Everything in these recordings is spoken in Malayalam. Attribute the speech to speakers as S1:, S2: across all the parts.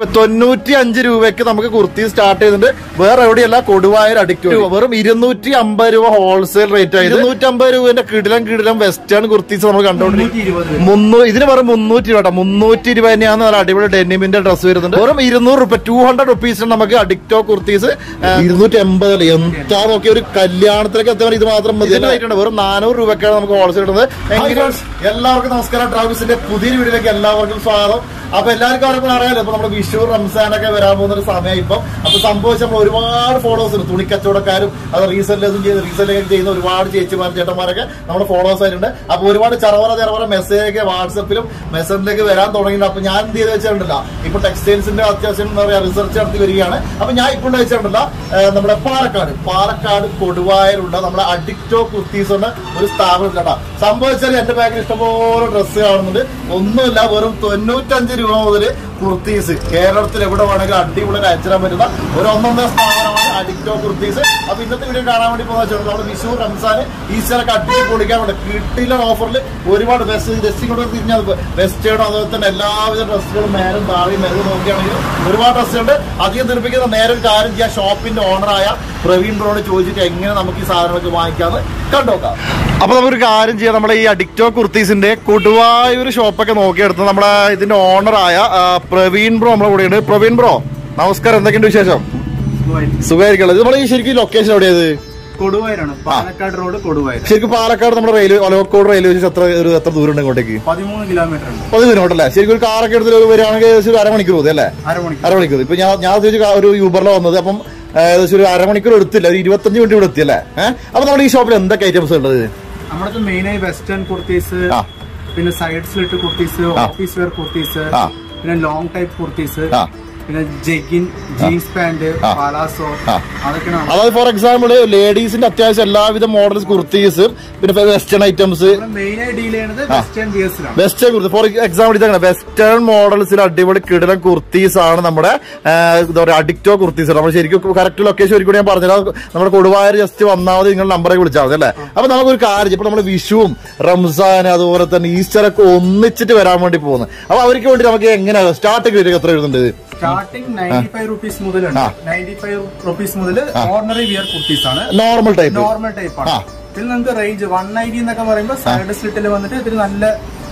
S1: തൊണ്ണൂറ്റി അഞ്ച് രൂപയ്ക്ക് നമുക്ക് കുർത്തി സ്റ്റാർട്ട് ചെയ്തിട്ടുണ്ട് വേറെ എവിടെയല്ല കൊടുവായൂർ അഡിക്റ്റ് വെറും ഇരുന്നൂറ്റി അമ്പത് രൂപ ഹോൾസെയിൽ റേറ്റ് ആയത് ഇരുന്നൂറ്റി അമ്പത് രൂപന്റെ കിടിലം കിടിലം വെസ്റ്റേൺ കുർത്തീസ് നമ്മൾ കണ്ടോണ്ടിരിക്കും മുന്നൂ ഇതിന് വെറും മുന്നൂറ്റി രൂപ കേട്ടോ മുന്നൂറ്റി രൂപ തന്നെയാണ് നല്ല അടിപൊളി ഡെനിമിന്റെ ഡ്രസ് വരുന്നുണ്ട് വെറും ഇരുന്നൂറ് രൂപ ടു ഹൺഡ്രഡ് റുപ്പീസിന് നമുക്ക് അഡിക്റ്റോ കുർത്തീസ് ഇരുന്നൂറ്റി എൺപത് അല്ലേ എന്താ നോക്കി ഒരു കല്യാണത്തിലേക്ക് എത്താൻ ഇത് മാത്രം മതി ആയിട്ടുണ്ട് വെറും നാനൂറ് രൂപയ്ക്കാണ് നമുക്ക് ഹോൾസെയിൽ ഇടുന്നത് എല്ലാവർക്കും നമസ്കാരം ട്രാവൽസിന്റെ പുതിയൊരു വീഡിയോയിലേക്ക് എല്ലാവർക്കും സ്വാഗതം അപ്പൊ എല്ലാവർക്കും അറിയുമ്പോൾ അറിയാലോ ഇപ്പൊ നമ്മുടെ വിഷു റംസാനൊക്കെ വരാൻ പോകുന്ന ഒരു സമയം ഇപ്പം അപ്പൊ സംഭവിച്ച നമ്മൾ ഒരുപാട് ഫോളോവേഴ്സ് ഉണ്ട് തുണിക്കച്ചവടക്കാരും അത് റീസെല്ലേഴ്സും ചെയ്ത് റീസെല്ലൊക്കെ ചെയ്യുന്ന ഒരുപാട് ചേച്ചിമാരും ചേട്ടന്മാരൊക്കെ നമ്മുടെ ഫോളോവേഴ്സ് ആയിട്ടുണ്ട് അപ്പൊ ഒരുപാട് ചെറവറ ചെറവറ മെസ്സേജ് ഒക്കെ വാട്സപ്പിലും മെസ്സേജിലേക്ക് വരാൻ തുടങ്ങിയിട്ടുണ്ട് അപ്പൊ ഞാൻ എന്ത് ചെയ്ത് വെച്ചിട്ടുണ്ടല്ലോ ഇപ്പൊ ടെക്സ്റ്റൈൽസിന്റെ അത്യാവശ്യം എന്താ പറയാ റിസർച്ച് നടത്തി വരികയാണ് അപ്പൊ ഞാൻ ഇപ്പോൾ വെച്ചിട്ടുണ്ടല്ലോ നമ്മുടെ പാലക്കാട് പാലക്കാട് കൊടുവായൂരുണ്ട് നമ്മുടെ അഡിക്റ്റോ കുർത്തീസ് എന്ന ഒരു സ്ഥാപനത്തിലാണ് സംഭവിച്ചാൽ എന്റെ ബാഗിൽ ഇഷ്ടംപോലെ ഡ്രസ്സ് കാണുന്നുണ്ട് ഒന്നുമില്ല വെറും തൊണ്ണൂറ്റഞ്ച് രൂപ മുതൽ കുർത്തീസ് കേരളത്തിൽ എവിടെ വേണമെങ്കിലും അടിപൊളി അയച്ചിടാൻ പറ്റുന്ന ഒരു ഒന്നൊന്നര സ്ഥാപനമാണ് അഡിക്റ്റോ കുർത്തീസ് അപ്പൊ ഇന്നത്തെ വീഡിയോ കാണാൻ വേണ്ടി പോകുന്ന വെച്ചാൽ നമ്മുടെ വിഷു റംസാൻ ഈസ്റ്ററൊക്കെ അടിച്ച് പൊളിക്കാൻ വേണ്ടി കിട്ടില്ല ഓഫറിൽ ഒരുപാട് ബെസ്റ്റ് ജസ്റ്റ് ഇങ്ങോട്ട് തിരിഞ്ഞാൽ വെസ്റ്റേണോ അതുപോലെ തന്നെ എല്ലാവിധ ഡ്രസ്സുകളും മേലും താഴെയും മേലും നോക്കുകയാണെങ്കിൽ ഒരുപാട് ഡ്രസ്സുണ്ട് അധികം തീർപ്പിക്കുന്ന നേരെ ഒരു കാര്യം ചെയ്യാം ഷോപ്പിന്റെ ഓണറായ പ്രവീൺ ബ്രോട് ചോദിച്ചിട്ട് എങ്ങനെ നമുക്ക് ഈ സാധനങ്ങളൊക്കെ വാങ്ങിക്കാന്ന് കണ്ടോക്കാം അപ്പൊ നമുക്കൊരു കാര്യം ചെയ്യാം നമ്മുടെ ഈ അഡിക്റ്റോ കുർത്തീസിന്റെ കൊടുവായൂർ ഷോപ്പൊക്കെ നോക്കിയെടുത്ത് നമ്മുടെ ഇതിന്റെ ഓണറായ ആ, പ്രവീൺ ബ്രോ നമ്മുടെ കൂടെയുണ്ട് പ്രവീൺ ബ്രോ നമസ്കാരം എന്തൊക്കെയുണ്ട് വിശേഷം സുഖമായിരിക്കുള്ളത് ഇത് നമ്മുടെ ഈ ശരിക്കും ലൊക്കേഷൻ എവിടെയത്
S2: കൊടുവായൂരാണ് പാലക്കാട് റോഡ് കൊടുവായൂർ
S1: ശരിക്കും പാലക്കാട് നമ്മുടെ റെയിൽവേ ഒലവക്കോട് റെയിൽവേ സ്റ്റേഷൻ എത്ര ഒരു എത്ര ദൂരം ഉണ്ട് ഇങ്ങോട്ടേക്ക്
S2: പതിമൂന്ന് കിലോമീറ്റർ ഉണ്ട്
S1: പതിവ് കിലോമീറ്റർ അല്ലേ ശരിക്കും ഒരു കാറൊക്കെ എടുത്ത് വരികയാണെങ്കിൽ ഏകദേശം ഒരു അരമണിക്കൂർ മതി അല്ലേ
S2: അരമണിക്കൂർ
S1: അരമണിക്കൂർ ഇപ്പൊ ഞാൻ ഞാൻ ഉദ്ദേശിച്ച കാ- ഒരു യൂബറിലാണ് വന്നത് അപ്പം ഏകദേശം ഒരു അരമണിക്കൂർ എടുത്തില്ല ഒരു ഇരുപത്തഞ്ച് മിനിറ്റ് ഇവിടെ എത്തിയല്ലേ ഏഹ് അപ്പൊ നമ്മുടെ ഈ ഷോപ്പിൽ എന്തൊക്കെ ഐറ്റംസ് ഉള്ളത്
S2: നമ്മുടെ മെയിനായി വെസ്റ്റേൺ കുർത്തീസ്
S1: ആ.
S2: പിന്നെ സൈഡ് സ്ലിറ്റ് കുർത്തീസ്
S1: ആ.
S2: ഓഫീസ് വെയർ കുർത്തീസ്
S1: ആ.
S2: പിന്നെ ലോങ് ടൈപ്പ് കുർത്തീസ്
S1: ആ.
S2: പിന്നെ ജെഗിൻ ജീൻസ് പാന്റ്
S1: ആ.
S2: പാലാസോ
S1: ആ.
S2: അതൊക്കെയാണ് നമ്മുടെ
S1: അതായത് ഫോർ എക്സാമ്പിൾ ലേഡീസിന്റെ അത്യാവശ്യം എല്ലാവിധ മോഡൽസ് കുർത്തീസും പിന്നെ വെസ്റ്റേൺ ഐറ്റംസ്
S2: മെയിനായി ഡീൽ ചെയ്യുന്നത് വെസ്റ്റേൺ വിയേഴ്സിലാണ്
S1: വെസ്റ്റേൺ കുർത്തി ഫോർ എക്സാമ്പിൾ ഇതാണ് വെസ്റ്റേൺ മോഡൽസിൽ അടിപൊളി കിടലൻ കുർത്തീസ് ആണ് നമ്മുടെ ആ, എന്താ പറയുക അഡിക്റ്റോ കുർത്തീസ് നമ്മൾ ശരിക്കും കറക്റ്റ് ലൊക്കേഷൻ ഒരിക്കലും ഞാൻ പറഞ്ഞില്ല നമ്മുടെ കൊടുവായൂർ ജസ്റ്റ് വന്നാമത് നിങ്ങൾ നമ്പറെ വിളിച്ചാൽ മതി അല്ലേ അപ്പൊ നമുക്കൊരു കാര്യം ഇപ്പൊ നമ്മൾ വിഷുവും റംസാൻ അതുപോലെ തന്നെ ഈസ്റ്റർ ഒക്കെ ഒന്നിച്ചിട്ട് വരാൻ വേണ്ടി പോകുന്നത് അപ്പൊ അവർക്ക് വേണ്ടി നമുക്ക് എങ്ങനെയാണ് സ്റ്റാർട്ടിംഗ് റേറ്റ് എത്ര എഴുതുന്നുണ്ട്
S2: സ്റ്റാർട്ടിംഗ് നയൻറ്റി ഫൈവ് റുപ്പീസ് മുതലുണ്ട്
S1: ആ.
S2: നയൻറ്റി ഫൈവ് റുപ്പീസ് മുതൽ ഓർഡിനറി വിയർ കുർത്തീസ് ആണ്
S1: നോർമൽ ടൈപ്പ്
S2: നോർമൽ ടൈപ്പ് ആണ്
S1: ആ.
S2: ഇതിൽ നിങ്ങൾക്ക് റേഞ്ച് വൺ നയൻറ്റി എന്നൊക്കെ പറയുമ്പോൾ സൈഡ് സ്ലിറ്റിൽ വന്നിട്ട് ഇതിൽ നല്ല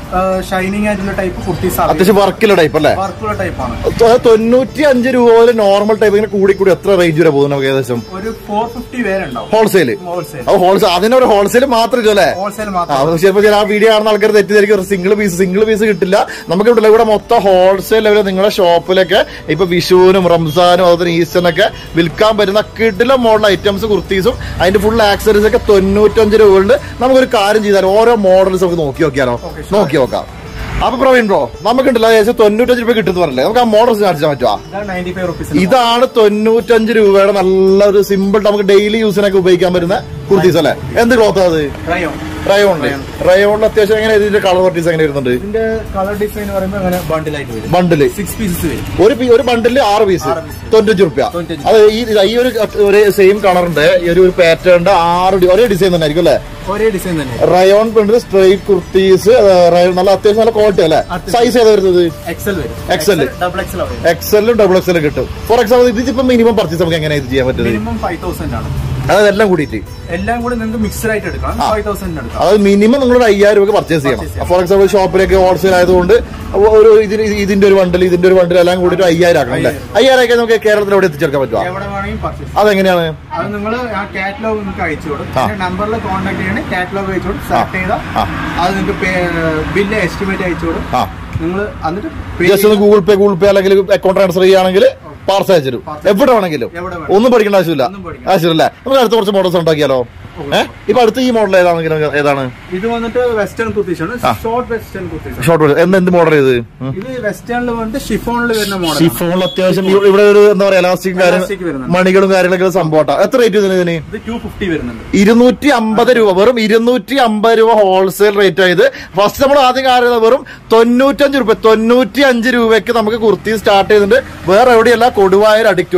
S2: ഷൈനിങ് ആയിട്ടുള്ള ടൈപ്പ് കുർത്തീസ് ആണ്
S1: അത്യാവശ്യം വർക്കിലുള്ള ടൈപ്പ് അല്ലേ
S2: വർക്കുള്ള ടൈപ്പ് ആണ്
S1: തൊ- തൊണ്ണൂറ്റി അഞ്ച് രൂപ പോലെ നോർമൽ ടൈപ്പ് ഇങ്ങനെ കൂടി കൂടി എത്ര റേഞ്ച് വരെ പോകും നമുക്ക് ഏകദേശം
S2: ഒരു ഫോർ ഫിഫ്റ്റി വരെ ഉണ്ടാവും
S1: ഹോൾസെയിൽ
S2: ഹോൾസെയിൽ
S1: അപ്പൊ ഹോൾസെയിൽ അതിനൊരു ഹോൾസെയിൽ മാത്രം ഇല്ല അല്ലേ
S2: ഹോൾസെയിൽ
S1: ആ,
S2: മാത്രം
S1: അപ്പൊ ചിലപ്പോൾ ചില ആ വീഡിയോ കാണുന്ന ആൾക്കാർ തെറ്റിദ്ധരിക്കും സിംഗിൾ പീസ് സിംഗിൾ പീസ് കിട്ടില്ല നമുക്ക് ഇവിടെ ഇവിടെ മൊത്തം ഹോൾസെയിൽ ലെവലിൽ നിങ്ങളുടെ ഷോപ്പിലൊക്കെ ഇപ്പൊ വിഷുവിനും റംസാനും അതുപോലെ ഈസ്റ്ററിനൊക്കെ വിൽക്കാൻ പറ്റുന്ന കിടില മോഡൽ ഐറ്റംസ് കുർത്തീസും അതിന്റെ ഫുൾ ആക്സറീസ് ഒക്കെ തൊണ്ണൂറ്റഞ്ച് രൂപ ഉണ്ട് നമുക്കൊരു കാര്യം ചെയ്താൽ ഓരോ മോഡൽസ് നമുക്ക് നോക്കി നോക്കിയാലോ
S2: Okay, sure.
S1: നോക്കി നോക്കാം അപ്പൊ പ്രവീൺ ബ്രോ നമുക്കുണ്ടല്ലോ ഏകദേശം തൊണ്ണൂറ്റഞ്ച് രൂപ കിട്ടുന്നു പറഞ്ഞില്ലേ നമുക്ക് ആ മോഡൽസ് കാണിച്ചാൽ പറ്റുമോ
S2: ഇതാണ് നയൻറ്റി ഫൈവ് റുപ്പീസ്
S1: ഇതാണ് തൊണ്ണൂറ്റഞ്ച് രൂപയുടെ നല്ലൊരു സിമ്പിൾ നമുക്ക് ഡെയിലി യൂസിനൊക്കെ ഉപയോഗിക്കാൻ പറ്റുന്ന കുർത്തീസ് അല്ലേ എന്ത് ക്ലോത്ത് അത്
S2: റയോൺ
S1: റയോണില് റയോണിൽ അത്യാവശ്യം എങ്ങനെ ഇതിന്റെ കളർ വെറൈറ്റീസ് എങ്ങനെ വരുന്നുണ്ട്
S2: ഇതിന്റെ കളർ ഡിസൈൻ പറയുമ്പോൾ അങ്ങനെ ബണ്ടിലായിട്ട് വരും
S1: ബണ്ടില്
S2: സിക്സ് പീസസ് വരും
S1: ഒരു പീ- ഒരു ബണ്ടില് ആറ് പീസ്
S2: ആറ് piece.
S1: തൊണ്ണൂറ്റഞ്ച് റുപ്യ
S2: 95.
S1: അത് ഈ ഈ ഒരു ഒരു സെയിം കളറിന്റെ ഈ ഒരു പാറ്റേണിന്റെ ആറ് ഡി- ഒരേ ഡിസൈൻ തന്നെ ആയിരിക്കും അല്ലേ
S2: ഒരേ ഡിസൈൻ തന്നെ
S1: rayon print straight kurtis rayon നല്ല അത്യാവശ്യം നല്ല ക്വാളിറ്റി അല്ലേ
S2: അത്യാവശ്യം.
S1: സൈസ് ഏതാ വരുന്നത്
S2: എക്സൽ വരും
S1: XL.
S2: ഡബിൾ എക്സൽ വരും
S1: എക്സലും ഡബിൾ എക്സലും കിട്ടും ഫോർ എക്സാമ്പിൾ ഇതിപ്പോ മിനിമം പർച്ചേസ് നമുക്ക് എങ്ങനെ ഇത് ചെയ്യാൻ പറ്റുന്നത്
S2: മിനിമം ഫൈവ് തൗസൻഡ് ആണ്
S1: അതായത് എല്ലാം കൂടിയിട്ട്
S2: എല്ലാം കൂടി നിങ്ങൾക്ക് മിക്സഡ് ആയിട്ട് എടുക്കണം ഫൈവ് തൗസൻഡ് എടുക്കാം
S1: അതായത് മിനിമം നിങ്ങൾ അയ്യായിരം രൂപ പർച്ചേസ് ചെയ്യണം
S2: Purchase ചെയ്യണം.
S1: ഫോർ എക്സാമ്പിൾ ഷോപ്പിലേക്ക് ഹോൾസെയിൽ ആയതുകൊണ്ട് ഒരു ഇതിന് ഇതിന്റെ ഒരു ബണ്ടിൽ ഇതിന്റെ ഒരു ബണ്ടിൽ എല്ലാം കൂടി ഒരു അയ്യായിരം ആക്കണം അല്ലേ അയ്യായിരം ഒക്കെ നമുക്ക് കേരളത്തിൽ എവിടെ എത്തിച്ചേർക്കാൻ പറ്റുമോ
S2: എവിടെ വേണമെങ്കിലും പർച്ചേസ്
S1: അതെങ്ങനെയാണ്
S2: അത് നിങ്ങൾ ആ കാറ്റലോഗ് നിങ്ങൾക്ക് അയച്ചു കൊടുക്കും പിന്നെ നമ്പറിൽ കോൺടാക്ട് ചെയ്യണേ കാറ്റലോഗ് അയച്ചു കൊടുക്കും സെലക്ട് ചെയ്താൽ
S1: ആ.
S2: അത് നിങ്ങൾക്ക് ബില്ല് എസ്റ്റിമേറ്റ് അയച്ചു കൊടുക്കും
S1: ആ
S2: നിങ്ങൾ എന്നിട്ട് pay
S1: ജസ്റ്റ് ഒന്ന് ഗൂഗിൾ പേ ഗൂഗിൾ പേ അല്ലെങ്കിൽ അക്കൗണ്ട് ട്രാൻസ്ഫർ ചെയ്യുകയാണെങ്കിൽ പാർസൽ അയച്ചു തരും
S2: Parcel.
S1: എവിടെ വേണമെങ്കിലും
S2: എവിടെ വേണം.
S1: ഒന്നും പഠിക്കേണ്ട ആവശ്യമില്ല
S2: ഒന്നും പഠിക്കണ്ട.
S1: ആവശ്യമില്ല നമുക്ക് അടുത്ത കുറച്ച് മോഡൽസ് ഉണ്ടാക്കിയാലോ ഏഹ് ഇപ്പൊ അടുത്ത ഈ മോഡൽ ഏതാണെങ്കിലും ഏതാണ്
S2: ഇത് വന്നിട്ട് വെസ്റ്റേൺ കുർത്തീസ് ആണ് ഷോർട്ട് വെസ്റ്റേൺ കുർത്തീസ്
S1: ഷോർട്ട് എന്ത് എന്ത് മോഡൽ ഇത്
S2: ഇത് വെസ്റ്റേണിൽ വന്നിട്ട് ഷിഫോണിൽ വരുന്ന മോഡൽ
S1: ഷിഫോണിൽ അത്യാവശ്യം ഇവ- ഇവിടെ ഒരു എന്താ പറയാ എലാസ്റ്റിക് കാര്യം
S2: Elastic വരുന്നുണ്ട്.
S1: മണികളും കാര്യങ്ങളൊക്കെ സംഭവം എത്ര റേറ്റ് ഇതിന് ഇതിന്
S2: ഇത് ടു ഫിഫ്റ്റി വരുന്നുണ്ട്
S1: ഇരുന്നൂറ്റി അമ്പത് രൂപ വെറും ഇരുന്നൂറ്റി അമ്പത് രൂപ ഹോൾസെയിൽ റേറ്റ് ആയത് ഫസ്റ്റ് നമ്മൾ ആദ്യം കാണുന്നത് വെറും തൊണ്ണൂറ്റഞ്ച് രൂപ തൊണ്ണൂറ്റി അഞ്ച് രൂപയ്ക്ക് നമുക്ക് കുർത്തി സ്റ്റാർട്ട് ചെയ്തിട്ടുണ്ട് വേറെ എവിടെയല്ല കൊടുവായൂർ അഡിക്റ്റോലി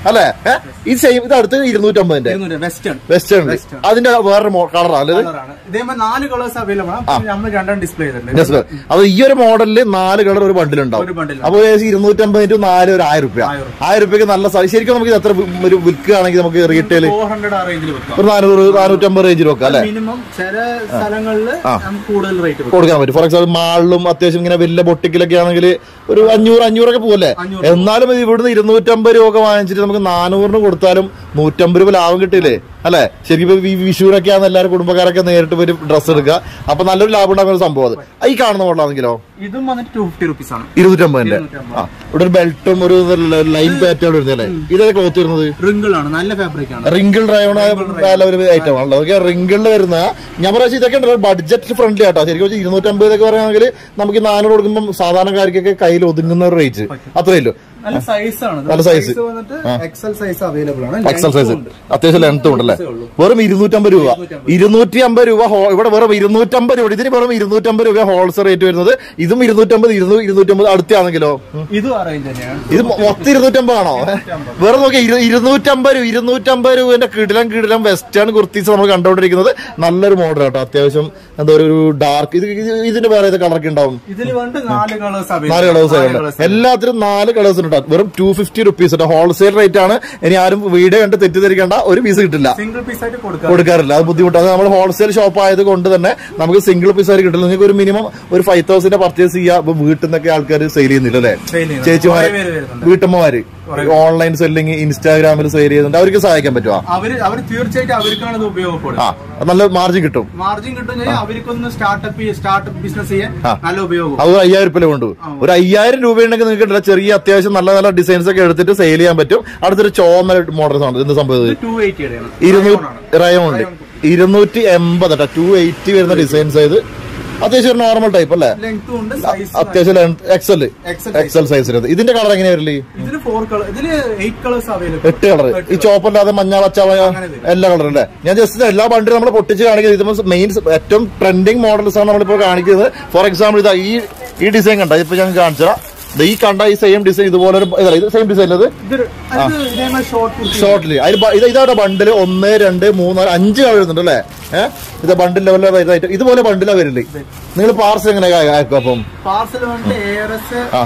S1: അല്ലേ ഏ? ഈ സെയിം ഇത് അടുത്ത് ഇരുന്നൂറ്റമ്പതിന്റെ
S2: ഇരുന്നൂറ് വെസ്റ്റേൺ
S1: വെസ്റ്റേൺ
S2: Western.
S1: അതിന്റെ വേറൊരു കളറാണ് അല്ലേ ഇത്?
S2: കളറാണ് ഇതേപോലെ നാല് കളേഴ്സ് അവൈലബിൾ ആണ് നമ്മൾ രണ്ടും ഡിസ്പ്ലേ ചെയ്തിട്ടുണ്ട്
S1: Yes, sir. അപ്പൊ ഈ ഒരു മോഡലില് നാല് കളർ ഒരു ബണ്ടിൽ ഉണ്ടാവും
S2: ഒരു ബണ്ടിൽ
S1: അപ്പൊ ഏകദേശം ഇരുന്നൂറ്റമ്പത് ടു നാല് ഒരു ആയിരം റുപ്യ
S2: ആയിരം
S1: ആയിരം റുപ്യക്ക് നല്ല സൈസ് ശരിക്കും നമുക്ക് ഇത് എത്ര വി- ഒരു വിൽക്കുകയാണെങ്കിൽ നമുക്ക് റീറ്റെയിൽ
S2: ഫോർ ഹൺഡ്രഡ് ആ റേഞ്ചിൽ വെക്കാം
S1: ഒരു നാനൂറ് നാനൂറ്റമ്പത് റേഞ്ചിൽ വെക്കാം അല്ലെ
S2: മിനിമം ചില സ്ഥലങ്ങളിൽ നമുക്ക് കൂടുതൽ റേറ്റ് വെക്കാം
S1: കൊടുക്കാൻ പറ്റും ഫോർ എക്സാമ്പിൾ മാളിലും അത്യാവശ്യം ഇങ്ങനെ വലിയ ബൊട്ടിക്കിലൊക്കെ ആണെങ്കിൽ ഒരു അഞ്ഞൂറ് അഞ്ഞൂറൊക്കെ പോകല്ലേ
S2: അഞ്ഞൂറ്
S1: എന്നാലും ഇത് ഇവിടുന്ന് ഇരുന്നൂറ്റമ്പത് രൂപ ഒക്കെ വാങ്ങിച്ചിട്ട് നമുക്ക് നാനൂറിന് കൊടുത്താലും നൂറ്റമ്പത് രൂപ ലാഭം കിട്ടില്ലേ അല്ലെ ശരിക്കും ഇപ്പൊ ഈ വിഷുവിനൊക്കെ ആണ് എല്ലാവരും കുടുംബക്കാരൊക്കെ നേരിട്ട് പോയി ഡ്രസ്സ് എടുക്കുക അപ്പൊ നല്ലൊരു ലാഭം ഉണ്ടാക്കുന്ന ഒരു സംഭവം അത് ആ, ഈ കാണുന്ന മോഡലാണെങ്കിലോ
S2: ഇതും വന്നിട്ട് ടു ഫിഫ്റ്റി റുപ്പീസ് ആണ്
S1: ഇരുന്നൂറ്റമ്പതിന്റെ
S2: ഇരുന്നൂറ്റമ്പത്.
S1: ആ ഇവിടെ ഒരു ബെൽറ്റും ഒരു ലൈൻ പാറ്റേൺ വരുന്നല്ലേ ഇതേ ക്ലോത്ത് വരുന്നത്
S2: റിങ്കിൾ ആണ് നല്ല ഫാബ്രിക് ആണ്
S1: റിങ്കിൾ ഡ്രൈവൺ ഒരു ഐറ്റം ആണല്ലോ അതൊക്കെ റിങ്കിളിൽ വരുന്ന ഞാൻ പറയാ ഇതൊക്കെ ഉണ്ടല്ലോ ബഡ്ജറ്റ് ഫ്രണ്ട്ലി ആട്ടോ ശരിക്കും വെച്ചാൽ ഇരുന്നൂറ്റമ്പതൊക്കെ പറയുകയാണെങ്കിൽ നമുക്ക് ഈ നാനൂറ് കൊടുക്കുമ്പോൾ സാധാരണക്കാർക്കൊക്കെ കയ്യിൽ ഒതുങ്ങുന്ന ഒരു റേറ്റ് അത്രേ ഉള്ളൂ
S2: നല്ല സൈസ് ആണ്
S1: നല്ല size.
S2: വന്നിട്ട് എക്സൽ സൈസ് അവൈലബിൾ ആണ്
S1: എക്സൽ
S2: Length
S1: സൈസ്
S2: ഉണ്ട്.
S1: അത്യാവശ്യം ലെങ്ത്തും ഉണ്ടല്ലേ
S2: ഉള്ളൂ.
S1: വെറും ഇരുന്നൂറ്റമ്പത് രൂപ ഇരുന്നൂറ്റി അമ്പത് രൂപ ഹോ- ഇവിടെ വെറും ഇരുന്നൂറ്റമ്പത് രൂപ ഇതിന് വെറും ഇരുന്നൂറ്റമ്പത് രൂപ ഹോൾസെയിൽ റേറ്റ് വരുന്നത് ഇതും ഇരുന്നൂറ്റമ്പത് ഇരുന്നൂറ് ഇരുന്നൂറ്റമ്പത് അടുത്താണെങ്കിലോ
S2: ഇതും ആ റേഞ്ച് തന്നെയാണ്
S1: ഇത് മൊ- മൊത്തം ഇരുന്നൂറ്റമ്പത് ആണോ വേറെ നോക്കിയാ ഇരു- ഇരുന്നൂറ്റമ്പത് രൂപ ഇരുന്നൂറ്റമ്പത് രൂപന്റെ കിടിലം കിടിലം വെസ്റ്റേൺ കുർത്തീസ് നമ്മൾ കണ്ടുകൊണ്ടിരിക്കുന്നത് നല്ലൊരു മോഡൽ കേട്ടോ അത്യാവശ്യം എന്താ പറയുക ഒരു ഡാർക്ക് ഇത് ഇത് ഇതിന്റെ വേറെ ഏത് കളറൊക്കെ ഉണ്ടാവും
S2: ഇതിൽ വന്നിട്ട് നാല് കളേഴ്സ്
S1: നാല് കളേഴ്സ് ആയിട്ട് എല്ലാത്തിനും നാല് കളേഴ്സ് ഉണ്ട് കേട്ടോ. വെറും two fifty rupees wholesale rate ആണ് ഇനി ആരും വീഡിയോ കണ്ട് തെറ്റിദ്ധരിക്കേണ്ട ഒരു പീസ് കിട്ടില്ല
S2: സിംഗിൾ പീസ് ആയിട്ട് കൊടുക്കാം
S1: കൊടുക്കാറില്ല അത് ബുദ്ധിമുട്ടാണ് നമ്മൾ ഹോൾസെയിൽ ഷോപ്പ് ആയത് കൊണ്ട് തന്നെ നമുക്ക് സിംഗിൾ പീസ് ആയിട്ട് കിട്ടില്ല നിങ്ങൾക്ക് ഒരു മിനിമം ഒരു ഫൈവ് തൗസൻഡ് പർച്ചേസ് ചെയ്യാം ഇപ്പൊ വീട്ടിൽ നിന്നൊക്കെ ആൾക്കാർ സെയിൽ ചെയ്യുന്നില്ല അല്ലേ
S2: Sale ചെയ്യുന്നുണ്ട്.
S1: ചേച്ചിമാര്
S2: കുറേ പേര് വരുന്നുണ്ട്.
S1: വീട്ടമ്മമാര് ഓൺലൈൻ സെല്ലിങ് ഇൻസ്റ്റാഗ്രാമിൽ സെയിൽ ചെയ്യുന്നുണ്ട് അവർക്ക് സഹായിക്കാൻ പറ്റുമോ
S2: അവര് അവർ തീർച്ചയായിട്ടും അവർക്കാണ് ഇത് ഉപയോഗപ്പെടുക
S1: ആ നല്ല മാർജിൻ കിട്ടും
S2: മാർജിൻ കിട്ടും കഴിഞ്ഞാൽ അവർക്കൊന്ന് സ്റ്റാർട്ടപ്പ് സ്റ്റാർട്ടപ്പ് ബിസിനസ് ചെയ്യാൻ നല്ല ഉപയോഗം
S1: അത് ഒരു അയ്യായിരം രൂപ കൊണ്ട് ഒരു അയ്യായിരം രൂപ ഉണ്ടെങ്കിൽ നിങ്ങൾക്ക് ഉണ്ടല്ലോ ചെറിയ അത്യാവശ്യം നല്ല നല്ല ഡിസൈൻസ് ഒക്കെ എടുത്തിട്ട് സെയിൽ ചെയ്യാൻ പറ്റും അടുത്തൊരു ചോമ മോഡൽസ് ആണ് എന്ത് സംഭവം ഇത്?
S2: ടു എയ്റ്റിയുടെയാണ്
S1: ഇരുന്നൂറ്റി റയോൺ ഉണ്ട് ഇരുന്നൂറ്റി എൺപത് കേട്ടോ ടു എയ്റ്റി വരുന്ന ഡിസൈൻസ് ഇത് അത്യാവശ്യം ഒരു നോർമൽ ടൈപ്പ് അല്ലേ
S2: ലെങ്ത്തും ഉണ്ട് സൈസ്
S1: അത്യാവശ്യം എക്സൽ
S2: Excel
S1: എക്സൽ സൈസിന് ഇതിന്റെ കളർ എങ്ങനെയാ വരല്
S2: ഇതില് ഫോർ കളർ ഇതില് എയ്റ്റ് കളേഴ്സ് അവൈലബിൾ
S1: എട്ട് കളർ ഈ ചോപ്പല്ലാതെ മഞ്ഞ പച്ച
S2: അങ്ങനെ വരും.
S1: എല്ലാ കളറും അല്ലേ ഞാൻ ജസ്റ്റ് എല്ലാ വണ്ടിയും നമ്മൾ പൊട്ടിച്ച് കാണിക്കുന്നത് ഇത് മെയിൻ ഏറ്റവും ട്രെൻഡിങ് മോഡൽസ് ആണ് നമ്മളിപ്പോൾ കാണിക്കുന്നത് ഫോർ എക്സാമ്പിൾ ഇതാ ഈ ഈ ഡിസൈൻ കണ്ട ഇപ്പൊ ഞാൻ കാണിച്ചാ ഈ കണ്ട ഈ സെയിം ഡിസൈൻ ഇതുപോലെ ഒരു ഇതല്ല ഇത് സെയിം ഡിസൈൻ അത്
S2: ഇതൊരു അത് ഇതേമാതിരി ഷോർട്ട്
S1: ഷോർട്ടില് അതിൽ ബ- ഇത് ഇതാണ് ബണ്ടില് ഒന്ന് രണ്ട് മൂന്ന് നാല് അഞ്ച് കളർ വരുന്നുണ്ട് അല്ലേ ഏഹ് ഇത് ബണ്ടിൽ ലെവലിലെ ഇതായിട്ട് ഇതുപോലെ ബണ്ടിലാ വരില്ലേ നിങ്ങൾ പാർസൽ എങ്ങനെ അയക്കും അപ്പം
S2: പാർസൽ വന്നിട്ട് എ ആർ എസ്
S1: ആ.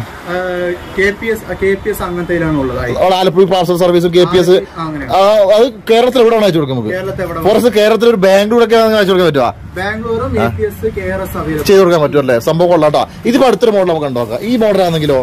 S2: K P S K P S അങ്ങനത്തേലാണ് ഉള്ളത് ആയി.
S1: അവിടെ ആലപ്പുഴ പാർസൽ സർവീസും കെ പി എസ്
S2: ആ, അങ്ങനെ.
S1: അത് കേരളത്തിൽ എവിടെ അയച്ചു കൊടുക്കും നമുക്ക്
S2: കേരളത്തെ എവിടെ
S1: ഫോറസ്റ്റ് കേരളത്തിൽ ഒരു ബാംഗ്ലൂരൊക്കെ അയച്ചു കൊടുക്കാൻ പറ്റുമോ
S2: ബാംഗ്ലൂരും A P S K R S available
S1: ചെയ്ത് കൊടുക്കാൻ പറ്റുമല്ലേ സംഭവം കൊള്ളാട്ടോ ഇതിപ്പോ അടുത്തൊരു മോഡൽ നമുക്ക് കണ്ടോക്കാം ഈ മോഡൽ ആണെങ്കിലോ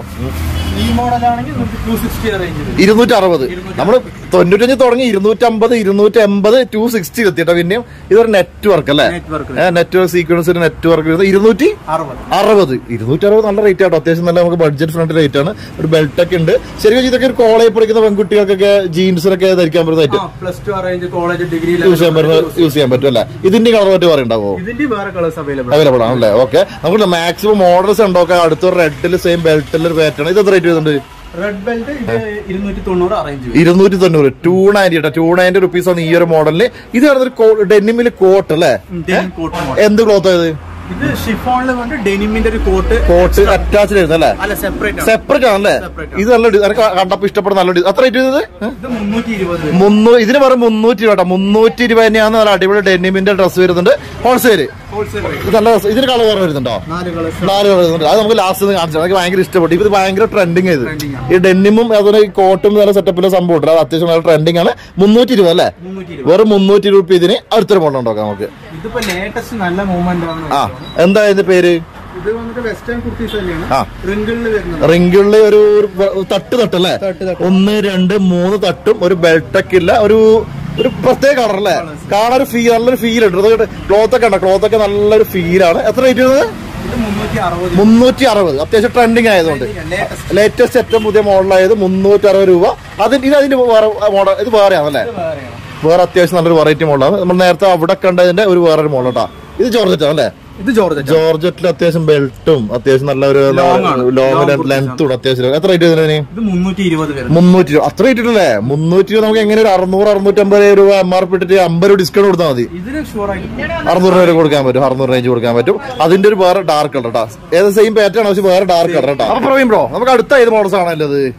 S2: ഈ മോഡലാണെങ്കിൽ ടു സിക്സ്റ്റി റേഞ്ചിൽ
S1: ഇരുന്നൂറ്റി അറുപത് നമ്മൾ തൊണ്ണൂറ്റഞ്ച് തുടങ്ങി ഇരുന്നൂറ്റമ്പത് ഇരുന്നൂറ്റി എൺപത് ടു സിക്സ്റ്റി എത്തിട്ടോ പിന്നെയും ഇതൊരു നെറ്റ്വർക്ക് അല്ലേ
S2: നെറ്റ്വർക്ക്
S1: നെറ്റ്വർക്ക് സീക്വൻസിന്റെ നെറ്റ്വർക്ക് വരുന്നത് ഇരുന്നൂറ്റി
S2: അറുപത്
S1: അറുപത് ഇരുന്നൂറ്റി അറുപത് നല്ല റേറ്റ് ആട്ടോ അത്യാവശ്യം നല്ല നമുക്ക് ബഡ്ജറ്റ് ഫ്രണ്ട് റേറ്റ് ആണ് ഒരു ബെൽറ്റ് ഒക്കെ ഉണ്ട് ശരിക്കും ഇതൊക്കെ ഒരു കോളേജ് പഠിക്കുന്ന പെൺകുട്ടികൾക്കൊക്കെ ജീൻസിനൊക്കെ ധരിക്കാൻ പറ്റുന്ന item
S2: plus two range college degree
S1: use ചെയ്യാൻ പറ്റുന്ന യൂസ് ചെയ്യാൻ പറ്റും അല്ലേ ഇതിന്റെ കളർ മറ്റു പറയുണ്ടാവോ
S2: ഇതിന്റെ വേറെ കളേഴ്സ് അവൈലബിൾ
S1: അവൈലബിൾ ആണല്ലേ ഓക്കെ നമുക്ക് മാക്സിമം മോഡൽസ് ഉണ്ടോക്കാം അടുത്ത റെഡിൽ സെയിം ബെൽറ്റിൽ ഒരു പാറ്റേൺ ഇത് എത്ര റേറ്റ് വരുന്നുണ്ട്
S2: റെഡ് ബെൽറ്റ് ഇത് ഇരുന്നൂറ്റി തൊണ്ണൂറ് അറേഞ്ച് ചെയ്യും
S1: ഇരുന്നൂറ്റി തൊണ്ണൂറ് ടു നയൻറ്റി കേട്ടോ ടു നയൻറ്റി റുപ്പീസ് ആണ് ഈ ഒരു മോഡലിന് ഇത് പറഞ്ഞൊരു ഡെന്നിമില് കോട്ട് അല്ലേ
S2: ഡെനിം കോട്ട് മോഡൽ
S1: എന്ത് ക്ലോത്ത് ആയത്
S2: ഇത് ഷിഫോണിൽ വന്നിട്ട് ഡെനിമിന്റെ ഒരു കോട്ട്
S1: കോട്ട് അറ്റാച്ച്ഡ് ആയിരുന്നു അല്ലേ
S2: അല്ല സെപ്പറേറ്റ് ആണ്
S1: സെപ്പറേറ്റ് ആണല്ലേ
S2: Separate
S1: ഇത് നല്ല ഡി- എനിക്ക് കണ്ടപ്പോ ഇഷ്ടപ്പെടുന്ന നല്ല ഡി- അത്ര റേറ്റ് ചെയ്തത്
S2: ഇത് മുന്നൂറ്റി ഇരുപത്
S1: മുന്നൂറ് ഇതിന് പറയും മുന്നൂറ്റി രൂപ കേട്ടോ മുന്നൂറ്റി രൂപ തന്നെയാണ് നല്ല അടിപൊളി ഡെന്നിമിന്റെ ഡ്രസ്സ് വരുന്നുണ്ട് ഹോൾസെയിൽ
S2: ഹോൾസെയിൽ റേറ്റ്
S1: ഇത് നല്ല രസം. ഇതിന് കളർ വേറെ വരുന്നുണ്ടോ
S2: നാല് കളേഴ്സ്
S1: നാല് കളർ വരുന്നുണ്ട് അത് നമുക്ക് ലാസ്റ്റ് കാണിച്ചു എനിക്ക് ഭയങ്കര ഇഷ്ടപ്പെട്ടു ഇത് ഭയങ്കര ട്രെൻഡിങ് ഇത്
S2: Trending
S1: ഈ ഡെന്നിമും അതുപോലെ ഈ കോട്ടും നല്ല സെറ്റപ്പിലെ സംഭവം ഉണ്ട് അത് അത്യാവശ്യം നല്ല ട്രെൻഡിങ് ആണ് മുന്നൂറ്റി രൂപ അല്ലേ
S2: മുന്നൂറ്റി ഇരുപത്
S1: വെറും മുന്നൂറ്റി രൂപ ഇതിന് അടുത്തൊരു മോഡൽ ഉണ്ടാക്കാം നമുക്ക്
S2: ഇതിപ്പോ ലേറ്റസ്റ്റ് നല്ല മൂവ്മെന്റ് ആണ്
S1: ആ എന്താ ഇതിന്റെ പേര്
S2: ഇത് വന്നിട്ട് വെസ്റ്റേൺ കുർത്തീസ്
S1: ആ.
S2: തന്നെയാണ് റിങ്കിളിൽ വരുന്നത്
S1: റിങ്കിളില് ഒരു ഒരു വ- തട്ട് തട്ടല്ലേ
S2: തട്ട് തട്ട്.
S1: ഒന്ന് രണ്ട് മൂന്ന് തട്ടും ഒരു ബെൽറ്റൊക്കെ ഇല്ല ഒരു ഒരു പ്രത്യേക കളർ അല്ലേ കാണാൻ ഒരു ഫീൽ നല്ലൊരു ഫീൽ ഉണ്ട് ക്ലോത്ത് ഒക്കെ ഉണ്ട് ക്ലോത്ത് ഒക്കെ നല്ലൊരു ഫീലാണ് എത്ര റേറ്റ് വരുന്നത്
S2: ഇത് മുന്നൂറ്റി അറുപത്
S1: മുന്നൂറ്റി അറുപത് അത്യാവശ്യം ട്രെൻഡിങ് ആയതുകൊണ്ട്
S2: ലേറ്റസ്റ്റ്
S1: ലേറ്റസ്റ്റ് ഏറ്റവും പുതിയ മോഡലായത് മുന്നൂറ്റി അറുപത് രൂപ അതിന് ഇത് അതിന്റെ വേറെ മോഡൽ ഇത് വേറെയാണല്ലേ
S2: വേറെയാണ്
S1: വേറെ അത്യാവശ്യം നല്ലൊരു വെറൈറ്റി മോഡലാണ് നമ്മൾ നേരത്തെ അവിടെ കണ്ടതിന്റെ ഒരു വേറൊരു മോഡൽ കേട്ടോ ഇത് ജോർജറ്റ് അല്ലേ
S2: ഇത് ജോർജ്
S1: ജോർജറ്റിൽ അത്യാവശ്യം ബെൽറ്റും അത്യാവശ്യം നല്ല ഒരു
S2: Long ആണ്.
S1: ലോങ്
S2: Long
S1: ലെങ്ത്തും അത്യാവശ്യം എത്ര റേറ്റ് വരുന്നതിന്
S2: ഇത് മുന്നൂറ്റി ഇരുപത് വരുന്നത്
S1: മുന്നൂറ്റി രൂപ അത്ര റേറ്റ് ഇട്ടല്ലേ മുന്നൂറ്റി രൂപ നമുക്ക് എങ്ങനെ ഒരു അറുന്നൂറ് അറുന്നൂറ്റമ്പത് രൂപ എം ആർ പി ഇട്ടിട്ട് അമ്പത് രൂപ ഡിസ്കൗണ്ട് കൊടുത്താൽ മതി
S2: ഇതിന് ഷുവർ ആയിട്ട്
S1: അറുന്നൂറ് രൂപ കൊടുക്കാൻ പറ്റും അറുന്നൂറ് റേഞ്ച് കൊടുക്കാൻ പറ്റും അതിന്റെ ഒരു വേറെ ഡാർക്ക് കളർ കേട്ടോ ഏത് സെയിം പാറ്റേൺ പക്ഷെ വേറെ ഡാർക്ക് കളർ കേട്ടോ അപ്പൊ പറയും ബ്രോ നമുക്ക് അടുത്ത ഏത് മോഡൽസ് ആണല്ലോ ഇത്